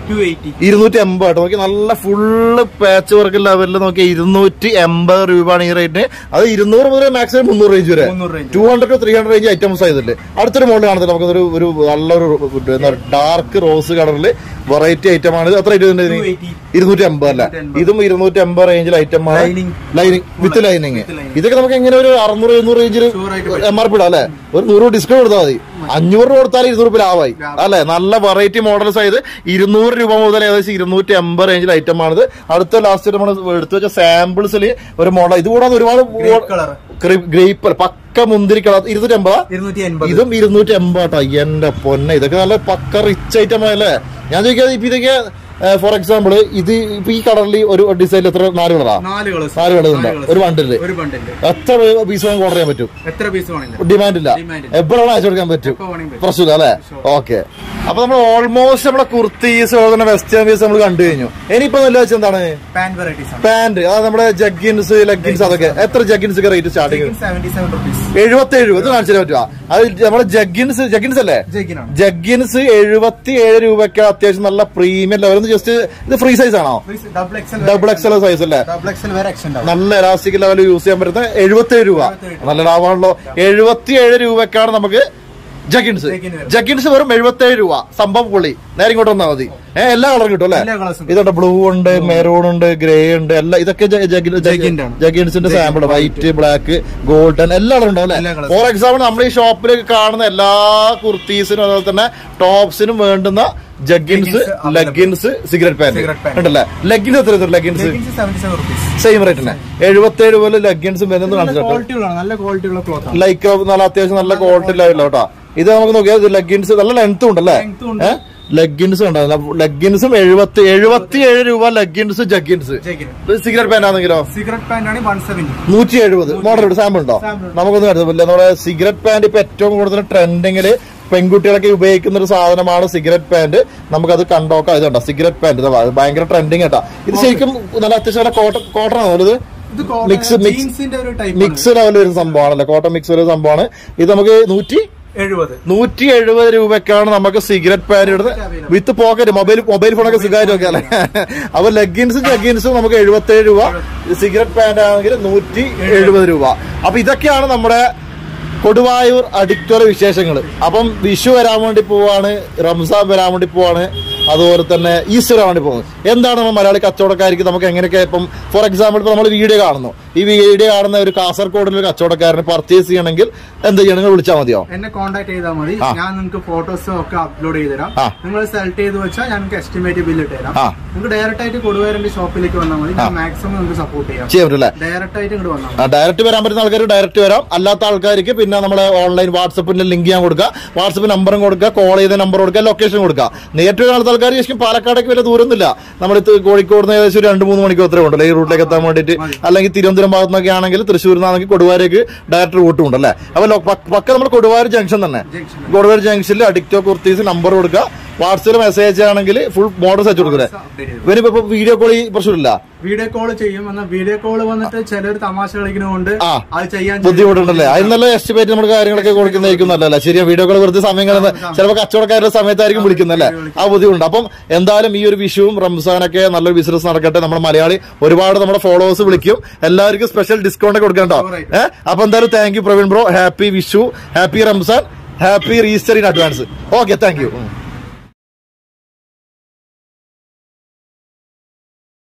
S2: ടു എയ്റ്റി
S1: ഇരുന്നൂറ്റി എൺപത് കേട്ടോ നോക്കി നല്ല ഫുള്ള് പാച്ച് വർക്ക് ലെവലിൽ നോക്കി ഇരുന്നൂറ്റി എൺപത് രൂപയാണ് ഈ റേറ്റിന് അത് ഇരുന്നൂറ് മുതൽ മാക്സിമം മുന്നൂറ് റേഞ്ച് വരെ
S2: മുന്നൂറ് range.
S1: Two hundred to three hundred range items ആയതല്ലേ അടുത്തൊരു മോഡൽ കാണത്തില്ല നമുക്കൊരു ഒരു നല്ലൊരു ഡാർക്ക് റോസ് കളറിൽ വെറൈറ്റി ഐറ്റം ആണ് ഇത് എത്ര റേറ്റ് ഇതിന്
S2: 280.
S1: ഇരുന്നൂറ്റി എൺപത് അല്ല
S2: 280.
S1: ഇതും ഇരുന്നൂറ്റി എൺപത് റേഞ്ചിൽ ഐറ്റം ആണ്
S2: Lining.
S1: Lining with lining
S2: With lining.
S1: ഇതൊക്കെ നമുക്ക് എങ്ങനെ ഒരു അറുന്നൂറ് എഴുന്നൂറ് റേഞ്ചിൽ
S2: Sure ആയിട്ട്
S1: എം ആർ പി ഇടാം അല്ലെ ഒരു നൂറ് രൂപ ഡിസ്കൗണ്ട് കൊടുത്താൽ മതി അഞ്ഞൂറ് രൂപ കൊടുത്താൽ ഇരുന്നൂറ് രൂപ ലാഭമായി
S2: ലാഭം.
S1: അല്ലെ നല്ല വെറൈറ്റി മോഡൽസ് ആയത് ഇരുന്നൂറ് രൂപ മുതൽ ഏകദേശം ഇരുന്നൂറ്റി എൺപത് റേഞ്ചിൽ ഐറ്റം ആണിത് അടുത്ത ലാസ്റ്റ് നമ്മൾ എടുത്തു വെച്ച സാമ്പിൾസിൽ ഒരു മോഡൽ ഇത് കൂടാതെ ഒരുപാട്
S2: Grape colour.
S1: ഗ്രേപ്പ് പക്ക മുന്തിരി കളർ ഇരുന്നൂറ്റി എൺപതാ
S2: ഇരുന്നൂറ്റി എൺപത്
S1: ഇതും ഇരുന്നൂറ്റി എൺപതാട്ടോ എന്റെ പൊന്നെ ഇതൊക്കെ നല്ല പക്ക റിച്ച് ഐറ്റം ആയല്ലേ ഞാൻ ചോദിക്കാതെ ഇപ്പൊ ഇതൊക്കെ ഫോർ എക്സാമ്പിൾ ഇത് ഇപ്പൊ ഈ കളറിൽ ഒരു ഡിസൈനിൽ എത്ര നാല് കളറാ
S2: നാല് കളേഴ്സ്
S1: നാല് കളർ ഉണ്ട് ഒരു ബണ്ടില്
S2: ഒരു ബണ്ടില്
S1: എത്ര പീസ് വാങ്ങി ഓർഡർ ചെയ്യാൻ പറ്റും
S2: എത്ര പീസ് വേണമെങ്കിലും
S1: ഡിമാൻഡ് ഇല്ല
S2: Demand ഇല്ല.
S1: എപ്പോഴാണ് അയച്ചു കൊടുക്കാൻ പറ്റും
S2: എപ്പോ വേണമെങ്കിലും പറ്റും.
S1: പ്രശ്നമില്ല അല്ലെ ഓക്കെ അപ്പൊ നമ്മൾ ഓൾമോസ്റ്റ് നമ്മളെ കുർത്തീസ് അതുപോലെ തന്നെ വെസ്റ്റേൺ പീസ് നമ്മൾ കണ്ടു കഴിഞ്ഞു ഇനിയിപ്പോ നല്ല വെച്ചാൽ എന്താണ്
S2: പാന്റ് വെറൈറ്റീസ് ആണ്
S1: പാന്റ് അത് നമ്മുടെ ജഗ്ഗിൻസ് ലെഗിൻസ് അതൊക്കെ എത്ര ജഗ്ഗിൻസ് ഒക്കെ rate starting
S2: seventy seven rupees
S1: എഴുപത്തി ഏഴ് ഇത് കാണിച്ചു തരാൻ പറ്റുക അത് നമ്മുടെ ജഗ്ഗിൻസ് ജഗ്ഗിൻസ് അല്ലേ
S2: ജെഗിനാണ്
S1: ജഗ്ഗിൻസ് എഴുപത്തി ഏഴ് രൂപയ്ക്ക് അത്യാവശ്യം നല്ല പ്രീമിയം ലെവൽ ജസ്റ്റ് ഇത് ഫ്രീ സൈസ് ആണോ
S2: double XL
S1: double XL size അല്ലേ
S2: ഡബിൾ എക്സൽ വരെ എക്സ് ഉണ്ടാവും
S1: നല്ല എലാസ്റ്റിക് ലെവൽ യൂസ് ചെയ്യാൻ പറ്റുന്ന എഴുപത്തി ഏഴ് രൂപ നല്ല ലാഭമാണല്ലോ എഴുപത്തി ഏഴ് രൂപക്കാണ് നമുക്ക് ജഗിൻസ്
S2: Jeggin വരും.
S1: ജഗിൻസ് വെറും എഴുപത്തി ഏഴ് രൂപ സംഭവം പൊള്ളി നേരെ ഇങ്ങോട്ട് വന്നാൽ മതി ഏഹ് എല്ലാ കളറും കിട്ടും അല്ലേ
S2: എല്ലാ കളേഴ്സും
S1: ഇതുണ്ട് ബ്ലൂ ഉണ്ട് മെറൂൺ ഉണ്ട് ഗ്രേ ഉണ്ട് എല്ലാം ഇതൊക്കെ
S2: Jeggin ആണ്.
S1: ജഗിൻസിന്റെ സാമ്പിൾ വൈറ്റ് ബ്ലാക്ക് ഗോൾഡൻ എല്ലാ കളറും ഉണ്ടാവും
S2: എല്ലാ
S1: അല്ലേ
S2: colours.
S1: ഫോർ എക്സാമ്പിൾ നമ്മൾ ഈ ഷോപ്പിൽ കാണുന്ന എല്ലാ കുർത്തീസിനും അതുപോലെ തന്നെ ടോപ്സിനും വേണ്ടുന്ന jeggings
S2: Jeggins available.
S1: Leggings cigarette pant
S2: Cigarette pant.
S1: ഉണ്ടല്ലേ ലെഗിൻസ് എത്ര leggings
S2: jeggings seventy seven rupees
S1: same rate തന്നെ എഴുപത്തേഴ് പോലെ ലെഗിൻസും വരുന്നത്
S2: നല്ല
S1: കാണിച്ചിട്ട്
S2: ക്വാളിറ്റി ഉള്ളതാണ് നല്ല ക്വാളിറ്റി ഉള്ള ക്ലോത്ത് ആണ്
S1: ലൈക്ക് നല്ല അത്യാവശ്യം നല്ല ക്വാളിറ്റി ലെവലില്ല കേട്ടോ ഇത് നമുക്ക് നോക്കിയാൽ ലെഗിൻസ് നല്ല ലെങ്ത്തും ഉണ്ടല്ലേ
S2: Length ഉണ്ട്.
S1: ഏഹ് ലെഗിൻസ് ഉണ്ടാവും ലെഗിൻസും എഴുപത്തി എഴുപത്തി ഏഴ് രൂപ leggings jeggings
S2: jegging
S1: cigarette pant ആണെങ്കിലോ
S2: സിഗരറ്റ് പാന്റ് ആണ് വൺ സെവന്റി
S1: നൂറ്റി എഴുപത് മോഡൽ സാമ്പിൾ ഉണ്ടോ
S2: Sample ഉണ്ട്.
S1: നമുക്കൊന്നും കരുതപ്പില്ല നമ്മുടെ സിഗരറ്റ് പാന്റ് ഇപ്പൊ ഏറ്റവും കൂടുതൽ ട്രെൻഡിങ്ങിൽ പെൺകുട്ടികളൊക്കെ ഉപയോഗിക്കുന്ന ഒരു സാധനമാണ് സിഗരറ്റ് പാന്റ് നമുക്കത് കണ്ടോക്കാം ഇതുണ്ടോ സിഗരറ്റ് പാന്റ് ഭയങ്കര ട്രെൻഡിങ് കേട്ടോ ഇത് ശരിക്കും നല്ല അത്യാവശ്യം നല്ല കോട്ടൺ കോട്ടൺ ആണോ ഇത്
S2: ഇത്
S1: മിക്സ് മിക്സ്
S2: ജീൻസിന്റെ ഒരു ടൈപ്പ്
S1: മിക്സ് ലെവൽ വരുന്ന സംഭവമാണല്ലേ കോട്ടൺ മിക്സ് വരുന്ന സംഭവമാണ് ഇത് നമുക്ക് നൂറ്റി
S2: എഴുപത്
S1: നൂറ്റി എഴുപത് രൂപക്കാണ് നമുക്ക് സിഗരറ്റ് പാൻ ഇടുന്നത് വിത്ത് പോക്കറ്റ് മൊബൈൽ മൊബൈൽ ഫോണൊക്കെ സുഖമായിട്ട് ഒക്കെ അല്ലേ അപ്പൊ ലെഗിൻസും ജഗിൻസും നമുക്ക് എഴുപത്തി ഏഴ് രൂപ സിഗരറ്റ് പാന്റ് ആണെങ്കിൽ നൂറ്റി എഴുപത് രൂപ അപ്പൊ ഇതൊക്കെയാണ് നമ്മുടെ കൊടുവായൂർ അഡിക്റ്റോറെ വിശേഷങ്ങൾ അപ്പം വിഷു വരാൻ വേണ്ടി പോവാണ് റംസാൻ വരാൻ വേണ്ടി പോവാണ് അതുപോലെ തന്നെ ഈസ്റ്റർ വരാൻ വേണ്ടി പോകുന്നത് എന്താണ് നമ്മൾ മലയാളി കച്ചവടക്കാർക്ക് നമുക്ക് എങ്ങനെയൊക്കെ ഇപ്പം ഫോർ എക്സാമ്പിൾ ഇപ്പൊ നമ്മൾ വീഡിയോ കാണുന്നു ഈ വീഡിയോ കാണുന്ന ഒരു കാസർഗോഡിലെ ഒരു കച്ചവടക്കാരന് പർച്ചേസ് ചെയ്യണമെങ്കിൽ എന്ത് ചെയ്യണം നിങ്ങൾ വിളിച്ചാൽ മതിയോ
S2: എന്നെ കോൺടാക്ട് ചെയ്താൽ മതി
S1: ആ.
S2: ഞാൻ നിങ്ങൾക്ക് ഫോട്ടോസ് ഒക്കെ അപ്ലോഡ് ചെയ്ത് തരാം
S1: ആ.
S2: നിങ്ങൾ സെലക്ട് ചെയ്ത് വെച്ചാൽ ഞാൻ നിങ്ങൾക്ക് എസ്റ്റിമേറ്റ് ബില്ല് ഇട്ട് തരാം
S1: ആ.
S2: നിങ്ങൾക്ക് ഡയറക്റ്റ് ആയിട്ട് കൊടുവേരന്റെ ഷോപ്പിലേക്ക് വന്നാൽ മതി ഞാൻ മാക്സിമം നിങ്ങൾക്ക് സപ്പോർട്ട് ചെയ്യാം
S1: ചെയ്യാൻ പറ്റില്ല
S2: ഡയറക്റ്റ് ആയിട്ട് ഇങ്ങോട്ട് വന്നാൽ മതി
S1: ഡയറക്റ്റ് വരാൻ പറ്റുന്ന ആൾക്കാർ ഡയറക്റ്റ് വരാം അല്ലാത്ത ആൾക്കാർക്ക് പിന്നെ നമ്മളെ ഓൺലൈൻ വാട്സപ്പിന്റെ ലിങ്ക് ഞാൻ കൊടുക്കുക വാട്സപ്പ് നമ്പറും കൊടുക്കുക കോൾ ചെയ്ത നമ്പർ കൊടുക്കുക ലൊക്കേഷൻ കൊടുക്കുക നേരിട്ട് കാണുന്ന ആൾക്കാർ ശരിക്കും പാലക്കാടേക്ക് വലിയ ദൂരമൊന്നുമില്ല നമ്മൾ കോഴിക്കോട് നിന്ന് ഏകദേശം ഒരു രണ്ട് മൂന്ന് മണിക്കൂർ അത്രേ ഉണ്ടല്ലോ ഈ റൂട്ടിലേക്ക് എത്താൻ വേണ്ടിയിട്ട് അല്ലെങ്കിൽ തിരുവനന്തപുരം ഭാഗത്തു നിന്നൊക്കെ ആണെങ്കിൽ തൃശ്ശൂരിൽ നിന്നാണെങ്കിൽ കൊടുവാരേക്ക് ഡയറക്റ്റ് റൂട്ടും ഉണ്ട് അല്ലേ അപ്പൊ ലോ- പക്ക പക്ക നമ്മൾ കൊടുവായൂർ ജംഗ്ഷൻ തന്നെ
S2: Junction.
S1: കൊടുവായൂർ ജംഗ്ഷനിൽ അഡിക്റ്റോ കുർത്തീസ് നമ്പർ കൊടുക്കുക വാട്സപ്പിൽ മെസ്സേജ് ആണെങ്കിൽ ഫുൾ മോഡൽസ് അയച്ചു കൊടുക്കൂലേ
S2: update ചെയ്തു.
S1: ഇവനിപ്പോ വീഡിയോ കോൾ പ്രശ്നമില്ല
S2: വീഡിയോ കോൾ ചെയ്യും എന്നാൽ വീഡിയോ കോൾ വന്നിട്ട് ചിലർ തമാശ കളിക്കുന്നതുകൊണ്ട്
S1: ആ.
S2: അത് ചെയ്യാൻ
S1: ബുദ്ധിമുട്ടുണ്ടല്ലേ അതിന് നല്ല എസ്റ്റിമേറ്റ് നമ്മുടെ കാര്യങ്ങളൊക്കെ കൊടുക്കുന്നതായിരിക്കും നല്ലതല്ല ശരിയാ വീഡിയോ കോൾ വെറുതെ സമയം കളയുന്ന ചിലപ്പോൾ കച്ചവടക്കാരുടെ സമയത്തായിരിക്കും വിളിക്കുന്നല്ലേ ആ ബുദ്ധിമുട്ടുണ്ട് അപ്പം എന്തായാലും ഈ ഒരു വിഷുവും റംസാനൊക്കെ നല്ലൊരു ബിസിനസ് നടക്കട്ടെ നമ്മുടെ മലയാളി ഒരുപാട് നമ്മുടെ ഫോളോവേഴ്സ് വിളിക്കും എല്ലാവർക്കും സ്പെഷ്യൽ ഡിസ്കൗണ്ട് ഒക്കെ കൊടുക്കണം കേട്ടോ
S2: Alright.
S1: ഏഹ് അപ്പൊ എന്തായാലും thank you Praveen bro happy Vishu happy Ramzan happy Easter in advance okay thank U